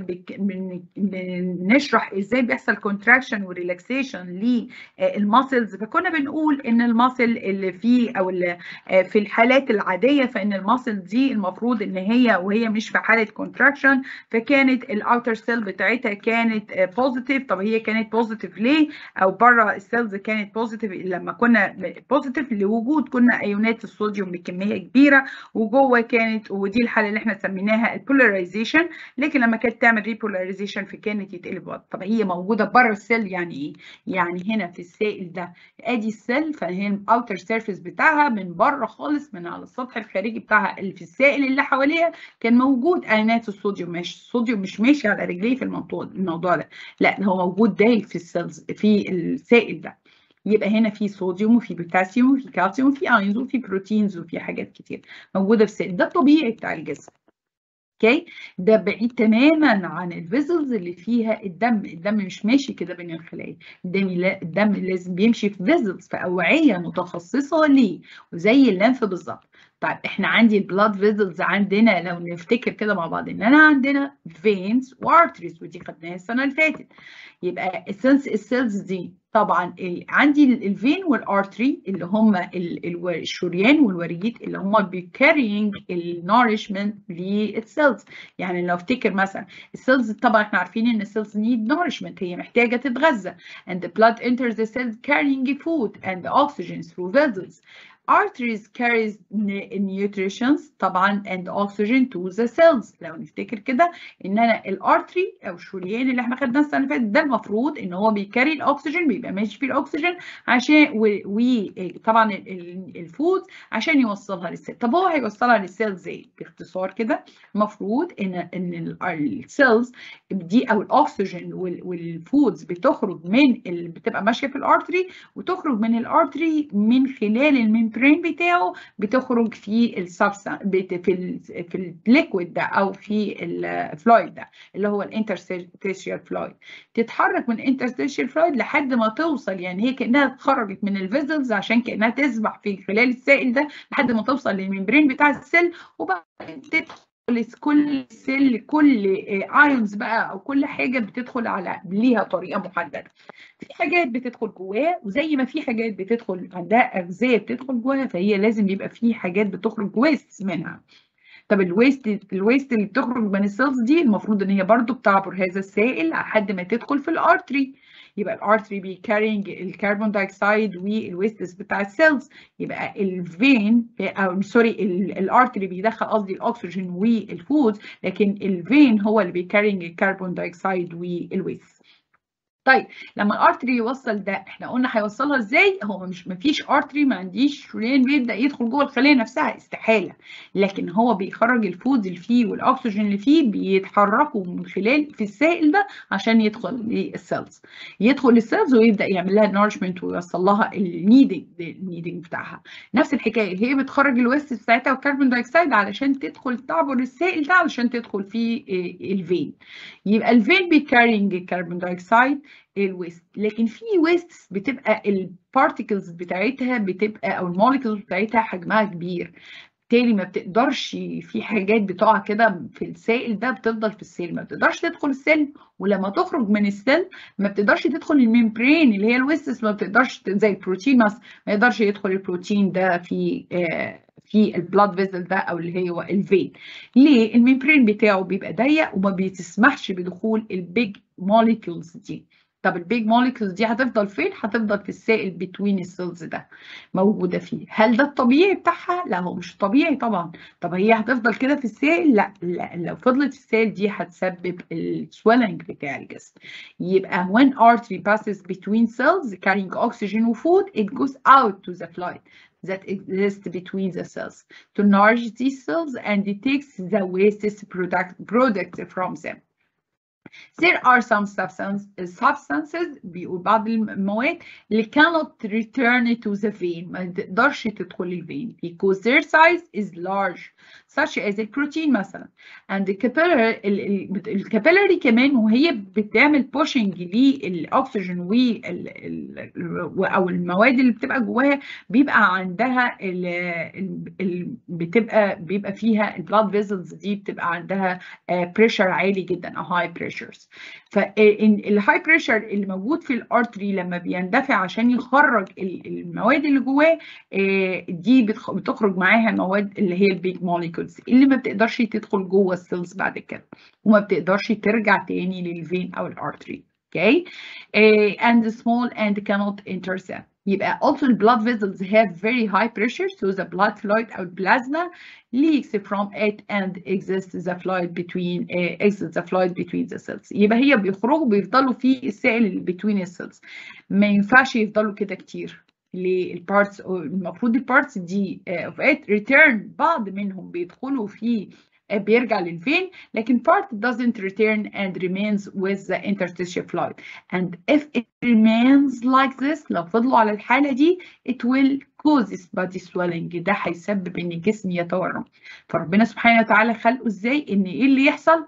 بنشرح ازاي بيحصل كونتراكشن وريلاكسيشن للماسلز فكنا بنقول ان الماسل اللي فيه او اللي في الحالات العاديه فان الماسل دي المفروض ان هي وهي مش في حاله كونتراكشن فكانت الاوتر سيل بتاعتها كانت بوزيتيف طب هي كانت بوزيتيف ليه او بره السيلز كانت بوزيتيف لما كنا بوزيتيف لوجود موجود كنا ايونات الصوديوم بكميه كبيره وجوه كانت ودي الحاله اللي احنا سميناها البولاريزيشن لكن لما كانت تعمل ريبولاريزيشن فكانت يتقلب وضع طب هي موجوده بره السيل يعني ايه؟ يعني هنا في السائل ده ادي السيل فهي الاوتر سيرفيس بتاعها من بره خالص من على السطح الخارجي بتاعها اللي في السائل اللي حواليها كان موجود ايونات الصوديوم ماشي الصوديوم مش ماشي على رجليه في الموضوع الموضوع ده لا هو موجود دايب في السيلز في السائل ده يبقى هنا في صوديوم وفي بوتاسيوم وفي كالسيوم وفي ايونز وفي بروتينز وفي حاجات كتير موجوده في السائل ده الطبيعي بتاع الجسم اوكي ده بعيد تماما عن الفيزلز اللي فيها الدم الدم مش ماشي كده بين الخلايا الدم لا الدم لازم بيمشي في فيزلز في اوعيه متخصصه ليه وزي الليمف بالظبط طيب احنا عندي البلاد فيزلز عندنا لو نفتكر كده مع بعض ان انا عندنا فينز وارتريز ودي خدناها السنه اللي فاتت يبقى السنس السيلز دي طبعا عندي الفين والارتري اللي هم الشريان والوريد اللي هم بيكارينج النورشمنت للسيلز يعني لو افتكر مثلا السيلز طبعا احنا عارفين ان السيلز نيد نورشمنت هي محتاجه تتغذى and the blood enters the cells carrying food and oxygen through vessels arteries carries nutrition طبعا and oxygen to the cells لو نفتكر كده ان انا الارتري او الشريان اللي احنا خدناه السنه اللي فاتت ده المفروض ان هو بيكاري الاكسجين بيبقى ماشي فيه الاكسجين عشان وطبعا الفود عشان يوصلها للسيل طب هو هيوصلها للسيل ازاي باختصار كده المفروض ان ان السيلز دي او الاكسجين والفودز بتخرج من اللي بتبقى ماشيه في الارتري وتخرج من الارتري من خلال الممبرين بتاعه بتخرج في السبستان في ال في الليكويد ده او في الفلويد ده اللي هو الانترستيشيال فلويد تتحرك من الانترستيشيال فلويد لحد ما توصل يعني هي كانها خرجت من الفيزلز عشان كانها تسبح في خلال السائل ده لحد ما توصل للممبرين بتاع السيل وبعدين تدخل كل سيل كل ايونز بقى او كل حاجه بتدخل على ليها طريقه محدده في حاجات بتدخل جواها وزي ما في حاجات بتدخل عندها اغذيه بتدخل جواها فهي لازم يبقى في حاجات بتخرج ويست منها طب الويست الويست اللي بتخرج من السيلز دي المفروض ان هي برضو بتعبر هذا السائل لحد ما تدخل في الارتري يبقى الارتري بيكارينج الكربون دايوكسيد والويستس بتاع السيلز يبقى الفين او سوري الارتري بيدخل قصدي الاكسجين والفود لكن الفين هو اللي بيكارينج الكربون دايوكسيد والويست طيب لما الارتري يوصل ده احنا قلنا هيوصلها ازاي هو مش مفيش ارتري ما عنديش شريان بيبدا يدخل جوه الخليه نفسها استحاله لكن هو بيخرج الفود اللي فيه والاكسجين اللي فيه بيتحركوا من خلال في السائل ده عشان يدخل للسيلز يدخل للسيلز ويبدا يعمل لها نورشمنت ويوصل لها النيدنج النيدنج بتاعها نفس الحكايه هي بتخرج الويست بتاعتها والكربون دايوكسيد علشان تدخل تعبر السائل ده علشان تدخل في الفين يبقى الفين بيكارينج الكربون دايوكسيد الويست لكن في ويست بتبقى البارتيكلز بتاعتها بتبقى او الموليكولز بتاعتها حجمها كبير بالتالي ما بتقدرش في حاجات بتقع كده في السائل ده بتفضل في السيل ما بتقدرش تدخل السيل ولما تخرج من السيل ما بتقدرش تدخل الممبرين اللي هي الويستس ما بتقدرش زي البروتين مثلا ما يقدرش يدخل البروتين ده في آه في البلاد فيزل ده او اللي هو الفين ليه الممبرين بتاعه بيبقى ضيق وما بيتسمحش بدخول البيج موليكيولز دي طب البيج موليكيولز دي هتفضل فين؟ هتفضل في السائل بتوين السيلز ده موجوده فيه، هل ده الطبيعي بتاعها؟ لا هو مش طبيعي طبعا، طب هي هتفضل كده في السائل؟ لا لا لو فضلت في السائل دي هتسبب السويلنج بتاع الجسم. يبقى when artery passes between cells carrying oxygen and food it goes out to the fluid that exist between the cells to nourish these cells and it takes the waste product, product from them. There are some substance, substances بيقول بعض المواد اللي cannot return to the vein ما تقدرش تدخل الفين because their size is large such as البروتين مثلا and the capillary الكابيلاري كمان وهي بتعمل pushing للاكسجين وال او المواد اللي بتبقى جواها بيبقى عندها ال ال بتبقى بيبقى فيها البلاد فيزلز دي بتبقى عندها بريشر عالي جدا او هاي بريشرز فالهاي بريشر اللي موجود في الارتري لما بيندفع عشان يخرج المواد اللي جواه دي بتخرج معاها مواد اللي هي البيج موليكولز اللي ما بتقدرش تدخل جوه السيلز بعد كده وما بتقدرش ترجع تاني للفين او الارتري okay uh, and small and cannot enter them يبقى also the blood vessels have very high pressure so the blood fluid or plasma leaks from it and exists the fluid between uh, exits the fluid between the cells يبقى هي بيخرجوا بيفضلوا في السائل اللي between السيلز ما ينفعش يفضلوا كده كتير للبارتس المفروض البارتس دي of it return بعض منهم بيدخلوا في بيرجع للفين لكن part doesn't return and remains with the interstitial fluid and if it remains like this لو فضلوا على الحالة دي it will cause body swelling ده هيسبب ان الجسم يتورم فربنا سبحانه وتعالى خلقه ازاي ان ايه اللي يحصل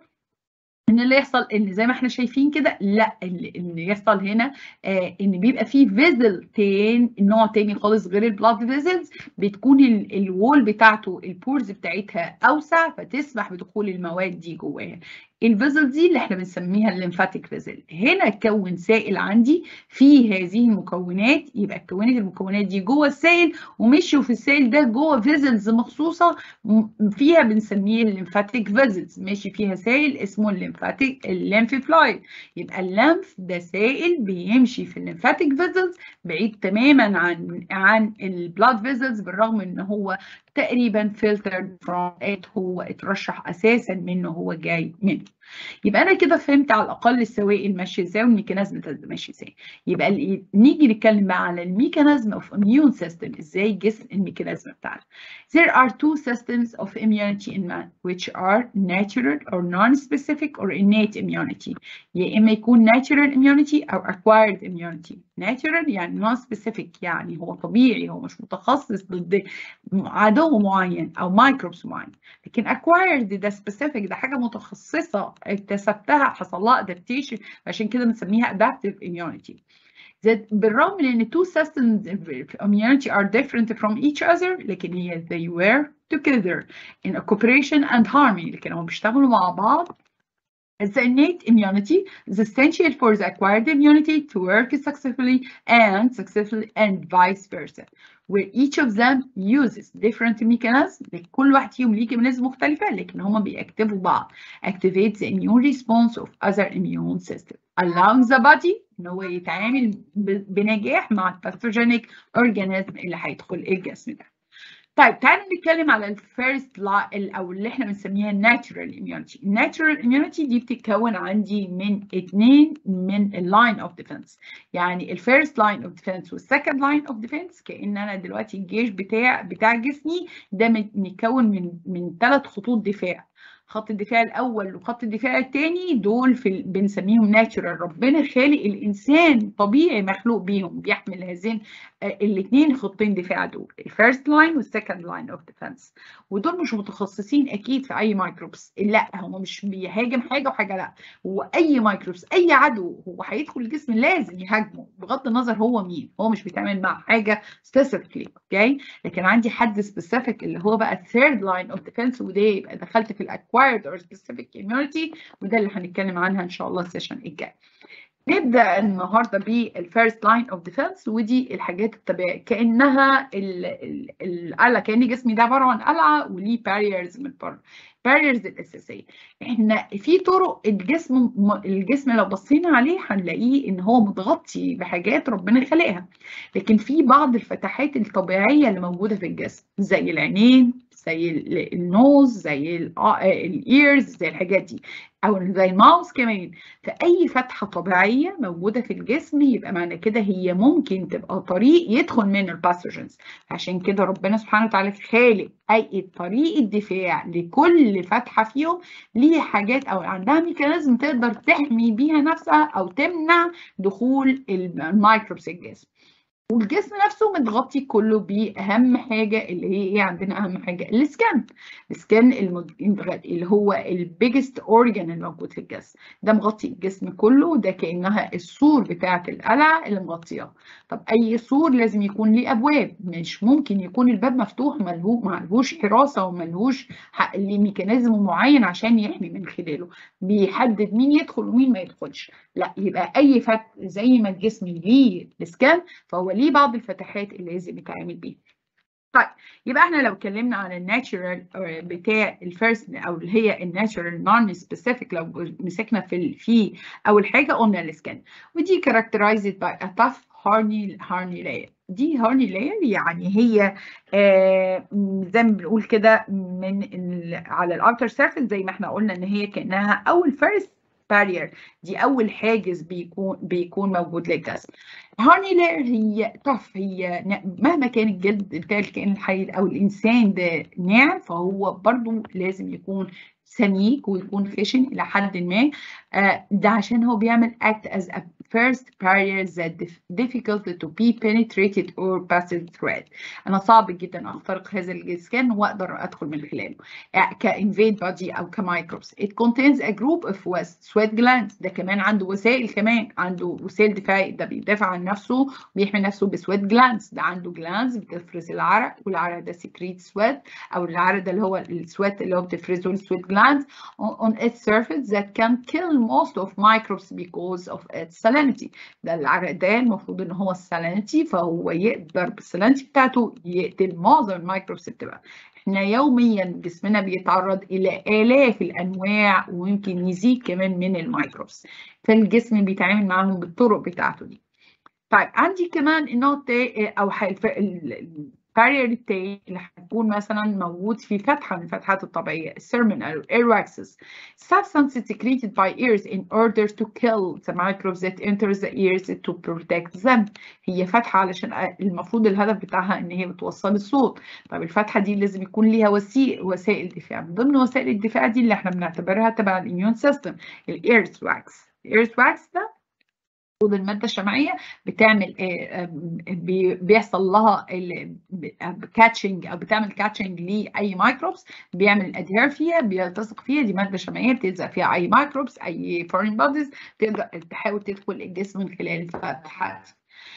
ان اللي يحصل ان زي ما احنا شايفين كده لا اللي يحصل هنا آه ان بيبقى فيه فيزل تاني نوع تاني خالص غير البلاد فيزلز بتكون الوول بتاعته البورز بتاعتها اوسع فتسمح بدخول المواد دي جواها الفيزل دي اللي احنا بنسميها الليمفاتيك فيزل هنا كون سائل عندي فيه هذه المكونات يبقى اتكونت المكونات دي جوه السائل ومشوا في السائل ده جوه فيزلز مخصوصه فيها بنسميه الليمفاتيك فيزلز ماشي فيها سائل اسمه الليمفاتيك الليمف فلويد يبقى الليمف ده سائل بيمشي في الليمفاتيك فيزلز بعيد تماما عن عن البلاد فيزلز بالرغم ان هو تقريبا filtered from it هو اترشح اساسا منه هو جاي منه يبقى انا كده فهمت على الاقل السوائل ماشيه ازاي والميكانيزم ماشي ازاي يبقى نيجي نتكلم بقى على الميكانيزم اوف immune سيستم ازاي جسم الميكانيزم بتاعنا there are two systems of immunity in man which are natural or non-specific or innate immunity يا اما يكون natural immunity او acquired immunity natural يعني non-specific يعني هو طبيعي هو مش متخصص ضد عدو معين او مايكروبس معين لكن acquired ده specific ده حاجه متخصصه اكتسبتها حصل لها adaptation عشان كده بنسميها adaptive immunity that بالرغم من ان two systems of immunity are different from each other لكن هي they were together in a cooperation and harmony لكن هم بيشتغلوا مع بعض The innate immunity is essential for the acquired immunity to work successfully and successfully and vice versa. where each of them uses different mechanisms كل واحد فيهم ليه ميكانيزم مختلفة لكن هما بيأكتفوا بعض activate the immune response of other immune system allowing the body إن هو يتعامل بنجاح مع الباثوجينيك organism اللي هيدخل الجسم ده. طيب تعالوا نتكلم على الفيرست لا او اللي احنا بنسميها الناتشورال immunity الناتشورال immunity دي بتتكون عندي من اتنين من اللاين اوف ديفense يعني الفيرست لاين اوف ديفense والسكند لاين اوف ديفense كان انا دلوقتي الجيش بتاع بتاع جسمي ده متكون من من ثلاث خطوط دفاع خط الدفاع الاول وخط الدفاع الثاني دول في ال... بنسميهم ناتشورال ربنا خالق الانسان طبيعي مخلوق بيهم بيحمل هذين الاثنين خطين دفاع دول الفيرست لاين والسكند لاين اوف ديفense ودول مش متخصصين اكيد في اي مايكروبس لا هو مش بيهاجم حاجه وحاجه لا هو اي مايكروبس اي عدو هو هيدخل الجسم لازم يهاجمه بغض النظر هو مين هو مش بيتعامل مع حاجه سبيسيفيكلي اوكي لكن عندي حد سبيسيفيك اللي هو بقى الثيرد لاين اوف ديفense وده يبقى دخلت في الاكوايرد اور سبيسيفيك اميونيتي وده اللي هنتكلم عنها ان شاء الله السيشن الجاي نبدا النهارده بالفيرست لاين اوف ديفense ودي الحاجات الطبيعيه كانها القلعه كان جسمي ده عباره عن قلعه وليه باريرز من بره الباريرز الاساسيه احنا في طرق الجسم الجسم لو بصينا عليه هنلاقيه ان هو متغطي بحاجات ربنا خلقها لكن في بعض الفتحات الطبيعيه اللي موجوده في الجسم زي العينين زي النوز زي الايرز زي الحاجات دي او زي الماوس كمان فاي فتحه طبيعيه موجوده في الجسم يبقى معنى كده هي ممكن تبقى طريق يدخل منه الباثوجنز عشان كده ربنا سبحانه وتعالى خالق اي طريقه دفاع لكل فتحه فيهم ليه حاجات او عندها ميكانيزم تقدر تحمي بيها نفسها او تمنع دخول الميكروبس الجسم والجسم نفسه متغطي كله باهم حاجه اللي هي ايه عندنا اهم حاجه السكان السكان اللي هو البيجست اورجان الموجود في الجسم ده مغطي الجسم كله ده كانها السور بتاعه القلعه اللي مغطياه طب اي سور لازم يكون ليه ابواب مش ممكن يكون الباب مفتوح ملهوش حراسه وملهوش ليه ميكانيزم معين عشان يحمي من خلاله بيحدد مين يدخل ومين ما يدخلش لا يبقى اي فتح زي ما الجسم ليه السكان فهو ليه بعض الفتحات اللي لازم يتعامل بيها طيب يبقى احنا لو اتكلمنا عن الناتشرال بتاع الفيرست او اللي هي الناتشرال نون سبيسيفيك لو مسكنا في في اول حاجه قلنا السكان ودي characterized by a tough هارني هارني لاير دي هارني لاير يعني هي آه زي ما بنقول كده من على الاوتر سيرفيس زي ما احنا قلنا ان هي كانها اول فيرست بارير دي اول حاجز بيكون بيكون موجود للجسم هارني لاير هي طف هي مهما كان الجلد بتاع الكائن الحي او الانسان ده ناعم فهو برضو لازم يكون سميك ويكون خشن الى حد ما ده عشان هو بيعمل act as a first barrier that difficult to be penetrated or passed through انا صعب جدا اخترق هذا الجسكان واقدر ادخل من خلاله كانفيد بادي او كمايكروبس it contains a group of sweat glands ده كمان عنده وسائل كمان عنده وسائل دفاعي ده بيدافع عن نفسه بيحمي نفسه بسويت جلاندز ده عنده جلاندز بتفرز العرق والعرق ده سكريت سويت او العرق ده اللي هو السويت اللي هو بتفرزه السويت جلاندز on its surface that can kill most of microbes because of its salinity ده العرق ده المفروض ان هو السالينيتي فهو يقدر بالسالينيتي بتاعته يقتل معظم الميكروبس بتبقى احنا يوميا جسمنا بيتعرض الى الاف الانواع ويمكن يزيد كمان من الميكروبس فالجسم بيتعامل معاهم بالطرق بتاعته دي طيب عندي كمان النقطة او البارير التاني اللي هتكون مثلا موجود في فتحة من الفتحات الطبيعية السيرمن أو airwaxes substance secreted by ears in order to kill the microbes that enter the ears to protect them هي فتحة علشان المفروض الهدف بتاعها إن هي بتوصل الصوت طب الفتحة دي لازم يكون ليها وسيل وسائل دفاع من ضمن وسائل الدفاع دي اللي احنا بنعتبرها تبع الاميون سيستم الايرز واكس الايرز واكس ده المفروض الماده الشمعيه بتعمل بيحصل لها كاتشنج او بتعمل كاتشنج لاي مايكروبس بيعمل ادهير فيها بيلتصق فيها دي ماده شمعيه بتلزق فيها اي مايكروبس اي فورين بوديز تقدر تحاول تدخل الجسم من خلال الفتحات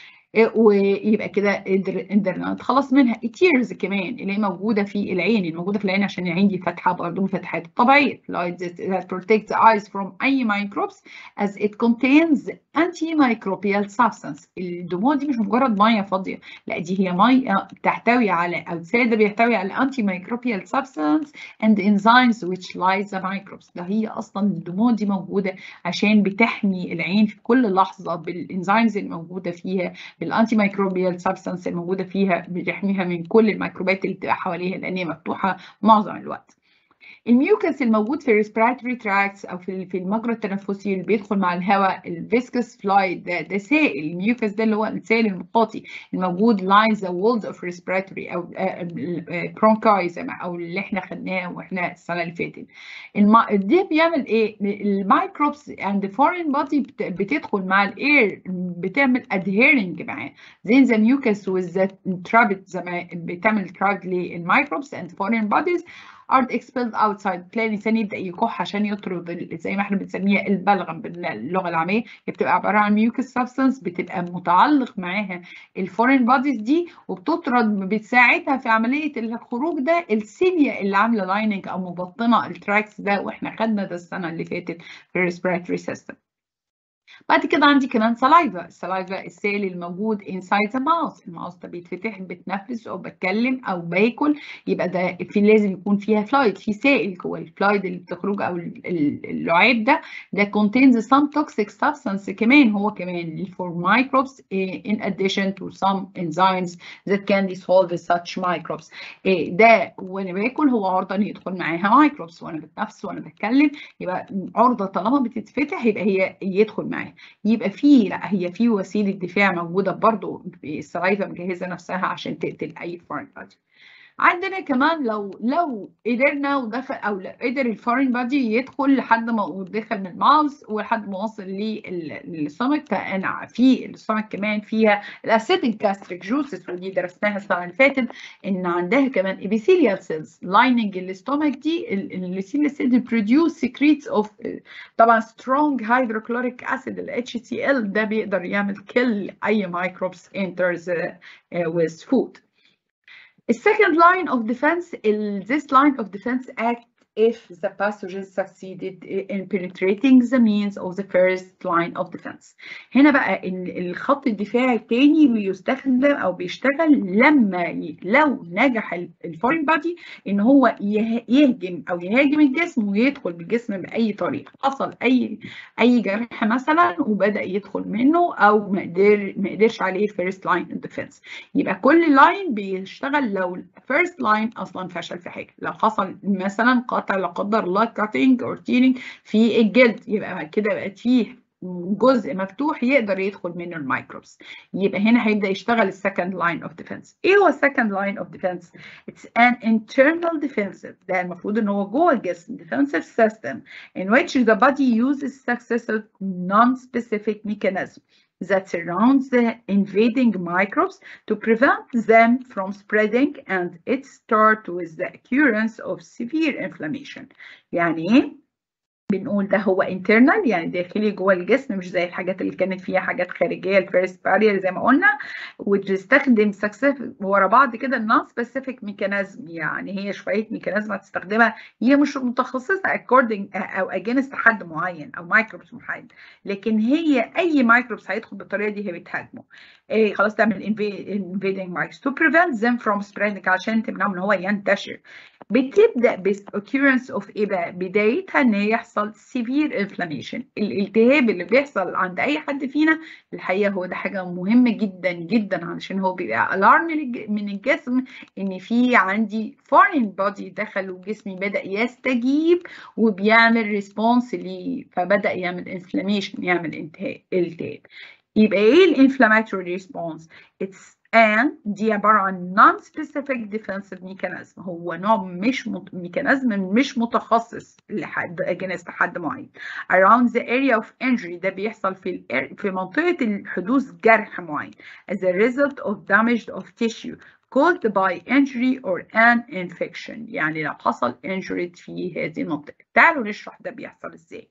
ويبقى كده قدرنا نتخلص منها التيرز كمان اللي هي موجوده في العين الموجوده في العين عشان العين دي فتحه برضه من الفتحات الطبيعيه that protects the eyes from اي microbes as it contains antimicrobial substance الدموع دي مش مجرد ميه فاضيه لا دي هي ميه تحتوي على او ساده بيحتوي على antimicrobial substance and enzymes which lyse the microbes ده هي اصلا الدموع دي موجوده عشان بتحمي العين في كل لحظه بالانزيمز الموجوده فيها بالانتي مايكروبيال سبستانس الموجوده فيها بتحميها من كل الميكروبات اللي بتبقى حواليها لان هي مفتوحه معظم الوقت الميوكس الموجود في الريسبيراتوري تراكتس او في في المجرى التنفسي اللي بيدخل مع الهواء الفيسكس فلايد ده ده سائل الميوكس ده اللي هو السائل المخاطي الموجود لاينز ذا وولز اوف ريسبيراتوري او برونكاي زي ما او اللي احنا خدناه واحنا السنه اللي فاتت ده بيعمل ايه الميكروبس اند فورين بودي بتدخل مع الاير بتعمل ادهيرنج معاه زي ذا ميوكس وذا ترابت زي ما بتعمل تراب للميكروبس اند فورين بوديز are expelled outside تلاقي الانسان يبدا يكح عشان يطرد زي ما احنا بنسميها البلغم باللغه العاميه هي بتبقى عباره عن ميوكس سبستانس بتبقى متعلق معاها الفورين بوديز دي وبتطرد بتساعدها في عمليه الخروج ده السيليا اللي عامله لايننج او مبطنه التراكس ده واحنا خدنا ده السنه اللي فاتت في الريسبيراتوري سيستم بعد كده عندي كمان سلايفا السلايفا السائل الموجود inside the mouth الماوس ده بيتفتح بتنفس او بتكلم او باكل يبقى ده في لازم يكون فيها فلايد في سائل جوه الفلايد اللي بتخرج او اللعاب ده ده contains some toxic substance كمان هو كمان for microbes in addition to some enzymes that can dissolve such microbes ده وانا باكل هو عرضه ان يدخل معاها مايكروبس وانا بتنفس وانا بتكلم يبقى عرضه طالما بتتفتح يبقى هي يدخل معاها يبقى في لا هي في وسيله دفاع موجوده برضو السلايفا مجهزه نفسها عشان تقتل اي فورين بادي عندنا كمان لو لو قدرنا ودخل او قدر الفورين بادي يدخل لحد ما دخل من الماوس ولحد ما وصل للسtomach فانا في السtomach كمان فيها الاسيتيك جاستريك جوسس ودي درسناها السنه اللي فاتت ان عندها كمان ابيثيليال سيلز لايننج الستومك دي الابيثيليال سيلز بروديوس سكريتس اوف طبعا سترونج هيدروكلوريك اسيد ال HCl ده بيقدر يعمل كل اي مايكروبس enters uh, with food The second line of defense, this line of defense act if the pathogen succeeded in penetrating the means of the first line of defense. هنا بقى الخط الدفاعي الثاني بيستخدم او بيشتغل لما ي... لو نجح الفورين بادي ان هو يهجم او يهاجم الجسم ويدخل بالجسم باي طريقه حصل اي اي جرح مثلا وبدا يدخل منه او ما قدر ما قدرش عليه فيرست لاين اوف ديفense يبقى كل لاين بيشتغل لو الفيرست لاين اصلا فشل في حاجه لو حصل مثلا قطع لا قدر الله كاتنج اور تيرنج في الجلد يبقى كده بقت فيه جزء مفتوح يقدر يدخل منه الميكروبس يبقى هنا هيبدا يشتغل السكند لاين اوف ديفense ايه هو السكند لاين اوف ديفense it's an internal defensive ده المفروض ان هو جوه الجسم defensive system in which the body uses successive non-specific mechanism that surrounds the invading microbes to prevent them from spreading and it starts with the occurrence of severe inflammation يعني ايه بنقول ده هو internal يعني داخلي جوه الجسم مش زي الحاجات اللي كانت فيها حاجات خارجيه الفيرست بارير زي ما قلنا وتستخدم سكسس ورا بعض كده النون سبيسيفيك ميكانيزم يعني هي شويه ميكانيزم هتستخدمها هي مش متخصصه according او اجينست حد معين او مايكروبس معين لكن هي اي مايكروبس هيدخل بالطريقه دي هي بتهاجمه إيه خلاص تعمل invading microbes to prevent them from spreading عشان تمنعهم ان هو ينتشر بتبدا بالاوكيرنس اوف ايه بقى بدايتها ان يحصل سيفير انفلاميشن الالتهاب اللي بيحصل عند اي حد فينا الحقيقه هو ده حاجه مهمه جدا جدا علشان هو بيبقى الارم من الجسم ان في عندي فورين بودي دخل وجسمي بدا يستجيب وبيعمل ريسبونس ليه فبدا يعمل انفلاميشن يعمل التهاب يبقى ايه الانفلاماتوري ريسبونس اتس and دي عبارة عن non-specific defensive mechanism هو نوع مش مت... ميكانيزم مش متخصص لحد against حد معين around the area of injury ده بيحصل في ال... في منطقة حدوث جرح معين as a result of damage of tissue caused by injury or an infection يعني لو حصل injury في هذه المنطقة تعالوا نشرح ده بيحصل ازاي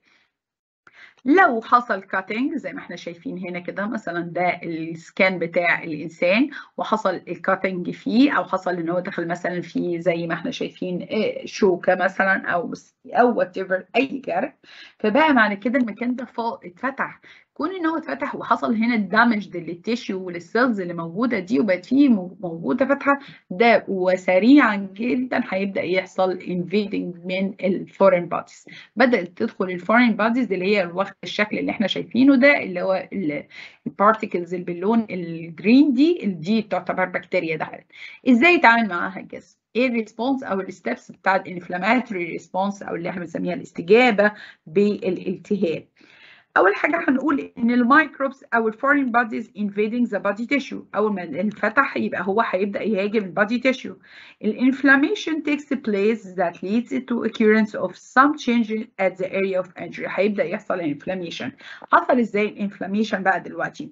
لو حصل كاتنج زي ما احنا شايفين هنا كده مثلا ده السكان بتاع الانسان وحصل الكاتنج فيه او حصل ان هو دخل مثلا في زي ما احنا شايفين شوكه مثلا او او وات اي جرح فبقى معنى كده المكان ده اتفتح كون ان هو اتفتح وحصل هنا الدامج للتيشيو وللسيلز اللي موجوده دي وبقت فيه موجوده فتحه ده وسريعا جدا هيبدا يحصل انفيدنج من الفورين بوديز بدات تدخل الفورين بوديز اللي هي واخد الشكل اللي احنا شايفينه ده اللي هو البارتيكلز اللي باللون الجرين دي دي تعتبر بكتيريا دخلت ازاي يتعامل معاها الجسم ايه الريسبونس او الستبس بتاع الانفلاماتوري ريسبونس او اللي احنا بنسميها الاستجابه بالالتهاب اول حاجه هنقول ان الميكروبس او الفورين بوديز invading the body tissue اول ما انفتح يبقى هو هيبدا يهاجم البادي تيشو الانفلاميشن takes place that leads to occurrence of some change at the area of injury هيبدا يحصل انفلاميشن حصل ازاي الانفلاميشن بقى دلوقتي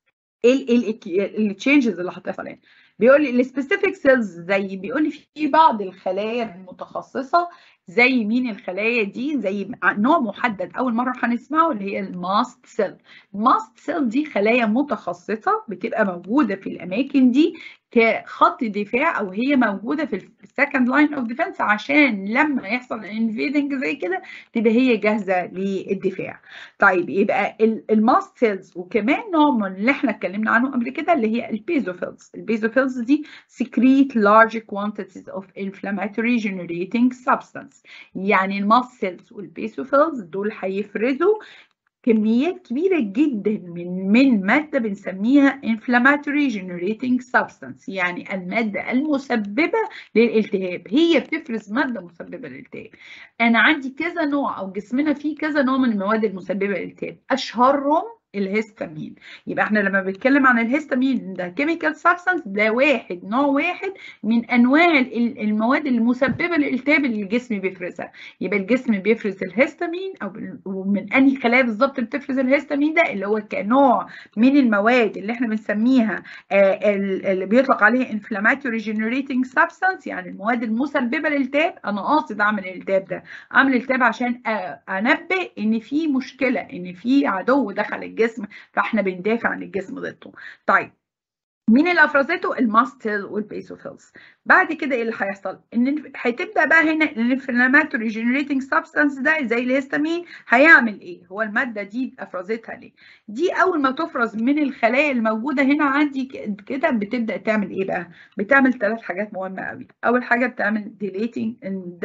ايه التشينجز اللي هتحصل هنا بيقول لي السبيسيفيك سيلز زي بيقول لي في بعض الخلايا المتخصصه زي مين الخلايا دي زي نوع محدد اول مره هنسمعه اللي هي الماست سيل الماست سيل دي خلايا متخصصه بتبقى موجوده في الاماكن دي كخط دفاع او هي موجوده في السكند لاين اوف ديفense عشان لما يحصل انفيدنج زي كده تبقى هي جاهزه للدفاع. طيب يبقى الماست سيلز وكمان نوع من اللي احنا اتكلمنا عنه قبل كده اللي هي البيزوفيلز، البيزوفيلز دي secrete large quantities of inflammatory generating substance يعني الماست سيلز والبيزوفيلز دول هيفرزوا كميات كبيرة جدا من من مادة بنسميها inflammatory generating substance يعني المادة المسببة للالتهاب هي بتفرز مادة مسببة للالتهاب أنا عندي كذا نوع أو جسمنا فيه كذا نوع من المواد المسببة للالتهاب أشهرهم الهستامين يبقى احنا لما بنتكلم عن الهستامين ده كيميكال سبستانس ده واحد نوع واحد من انواع المواد المسببه للالتهاب اللي الجسم بيفرزها يبقى الجسم بيفرز الهستامين او من انهي خلايا بالظبط بتفرز الهستامين ده اللي هو كنوع من المواد اللي احنا بنسميها اللي بيطلق عليها انفلاماتوري جنريتنج سبستانس يعني المواد المسببه للالتهاب انا قاصد اعمل الالتهاب ده اعمل الالتهاب عشان انبه ان في مشكله ان في عدو دخل الجسم الجسم فاحنا بندافع عن الجسم ضده طيب مين اللي افرزته الماستل والبيسوفيلز بعد كده ايه اللي هيحصل ان هتبدا بقى هنا الانفلاماتوري جنريتنج سبستانس ده زي الهستامين هيعمل ايه هو الماده دي افرزتها ليه دي اول ما تفرز من الخلايا الموجوده هنا عندي كده بتبدا تعمل ايه بقى بتعمل ثلاث حاجات مهمه قوي اول حاجه بتعمل ديليتنج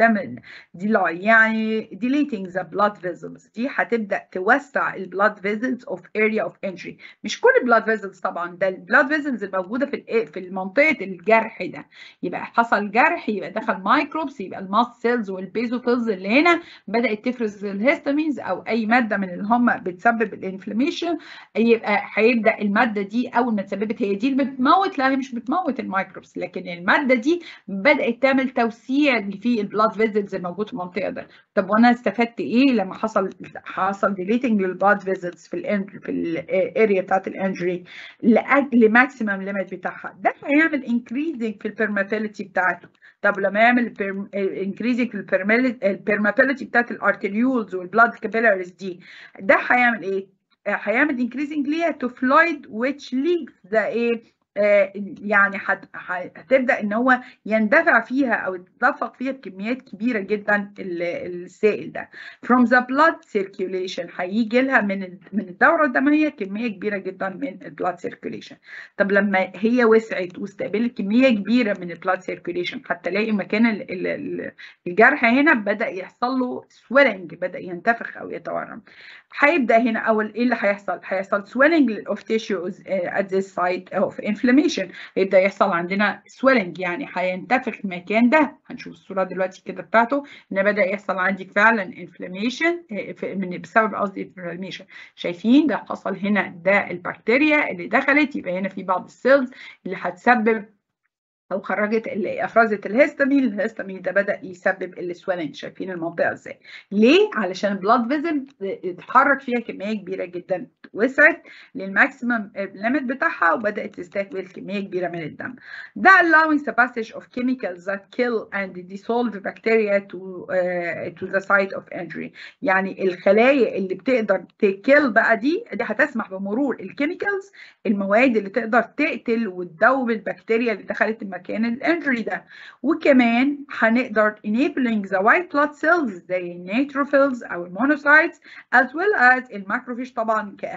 دي يعني ديليتنج ذا بلاد فيزلز دي هتبدا توسع البلاد فيزلز اوف اريا اوف انجري مش كل البلاد فيزلز طبعا ده البلاد فيزلز الموجوده في في منطقه الجرح ده يبقى حصل جرح يبقى دخل مايكروبس يبقى الماست سيلز والبيزوفيلز اللي هنا بدات تفرز الهيستامينز او اي ماده من اللي هم بتسبب الانفلاميشن يبقى هيبدا الماده دي اول ما اتسببت هي دي اللي بتموت لا هي مش بتموت المايكروبس لكن الماده دي بدات تعمل توسيع في البلاد فيزلز الموجود في المنطقه ده طب وانا استفدت ايه لما حصل حصل ديليتنج للبلاد فيزلز في الانجري في الاريا بتاعت الانجري لاجل ماكسيمم ليميت بتاعها ده هيعمل انكريزنج في البيرمابيلتي بتاعته طب لما يعمل انكريزنج في البيرمابيلتي بتاعت الارتريولز والبلاد كابيلاريز دي ده هيعمل ايه؟ هيعمل انكريزنج ليها تو فلويد which leaks the ايه يعني هتبدا ان هو يندفع فيها او يتدفق فيها بكميات كبيره جدا السائل ده from the blood circulation هيجي لها من من الدوره الدمويه كميه كبيره جدا من البلاد circulation طب لما هي وسعت واستقبلت كميه كبيره من البلاد circulation هتلاقي مكان الجرح هنا بدا يحصل له swelling بدا ينتفخ او يتورم هيبدا هنا اول ايه اللي هيحصل هيحصل swelling of tissues at this site of inflammation هيبدا يحصل عندنا swelling يعني هينتفخ المكان ده هنشوف الصوره دلوقتي كده بتاعته ان بدا يحصل عندي فعلا inflammation من بسبب قصدي inflammation شايفين ده حصل هنا ده البكتيريا اللي دخلت يبقى هنا في بعض السيلز اللي هتسبب او خرجت اللي افرزت الهستامين الهستامين ده بدا يسبب السويلنج شايفين المنطقه ازاي ليه علشان البلاد فيزل اتحرك فيها كميه كبيره جدا وسعت للماكسيمم ليميت بتاعها وبدات تستقبل كميه كبيره من الدم ده allowing the passage of chemicals that kill and dissolve bacteria to uh, to the site of injury يعني الخلايا اللي بتقدر تكل بقى دي دي هتسمح بمرور الكيميكالز المواد اللي تقدر تقتل وتذوب البكتيريا اللي دخلت مكان الانجري ده وكمان هنقدر enabling the white blood cells زي النيتروفيلز او المونوسايتس as well as الماكروفيج طبعا كأهم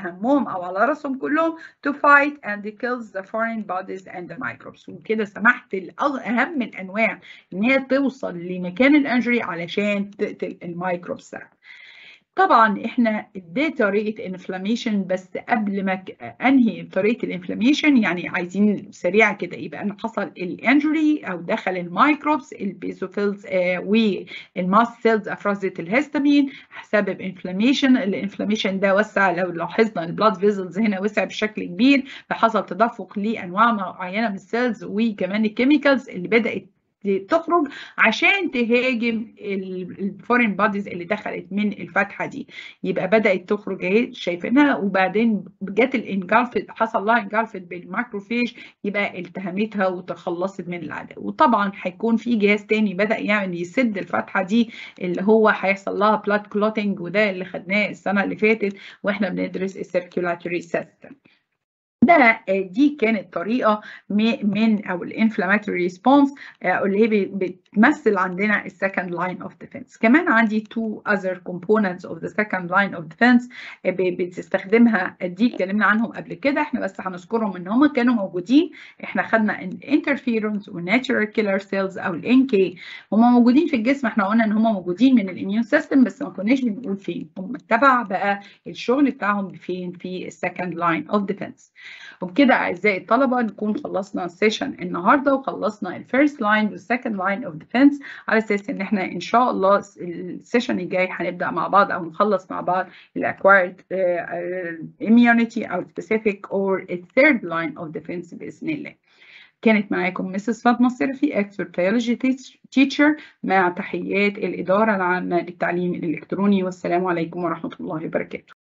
أهمهم أو على رأسهم كلهم to fight and kills the foreign bodies and the microbes وكده سمحت أهم الأنواع إن هي توصل لمكان الانجري علشان تقتل الميكروبس طبعا احنا دي طريقه انفلاميشن بس قبل ما انهي طريقه الانفلاميشن يعني عايزين سريع كده يبقى انا حصل الانجري او دخل الميكروبس البيزوفيلز آه والماست سيلز افرزت الهستامين سبب انفلاميشن الانفلاميشن ده وسع لو لاحظنا البلاد فيزلز هنا وسع بشكل كبير فحصل تدفق لانواع معينه من السيلز وكمان الكيميكالز اللي بدات تخرج عشان تهاجم الفورين بوديز اللي دخلت من الفتحه دي يبقى بدات تخرج اهي شايفينها وبعدين جت الانجلفت حصل لها انجلفت بالماكروفيج يبقى التهمتها وتخلصت من العداء وطبعا هيكون في جهاز تاني بدا يعني يسد الفتحه دي اللي هو هيحصل لها بلاد كلوتنج وده اللي خدناه السنه اللي فاتت واحنا بندرس السيركيولاتوري سيستم ده دي كانت طريقه من او الانفلاماتوري ريسبونس اللي هي بتمثل عندنا السكند لاين اوف ديفense كمان عندي تو اذر كومبوننتس اوف ذا سكند لاين اوف ديفense بتستخدمها دي اتكلمنا عنهم قبل كده احنا بس هنذكرهم ان هم كانوا موجودين احنا خدنا الانترفيرونس والناتشرال كيلر سيلز او الان كي هم موجودين في الجسم احنا قلنا ان هم موجودين من الاميون سيستم بس ما كناش بنقول فين هم تبع بقى الشغل بتاعهم فين في السكند لاين اوف ديفense وبكده اعزائي الطلبه نكون خلصنا السيشن النهارده وخلصنا الفيرست لاين والسكند لاين اوف ديفense على اساس ان احنا ان شاء الله السيشن الجاي هنبدا مع بعض او نخلص مع بعض الاكوايرد immunity او specific or الثيرد لاين اوف ديفense باذن الله كانت معاكم مسز فاطمه السرفي اكسبرت بيولوجي تيتشر مع تحيات الاداره العامه للتعليم الالكتروني والسلام عليكم ورحمه الله وبركاته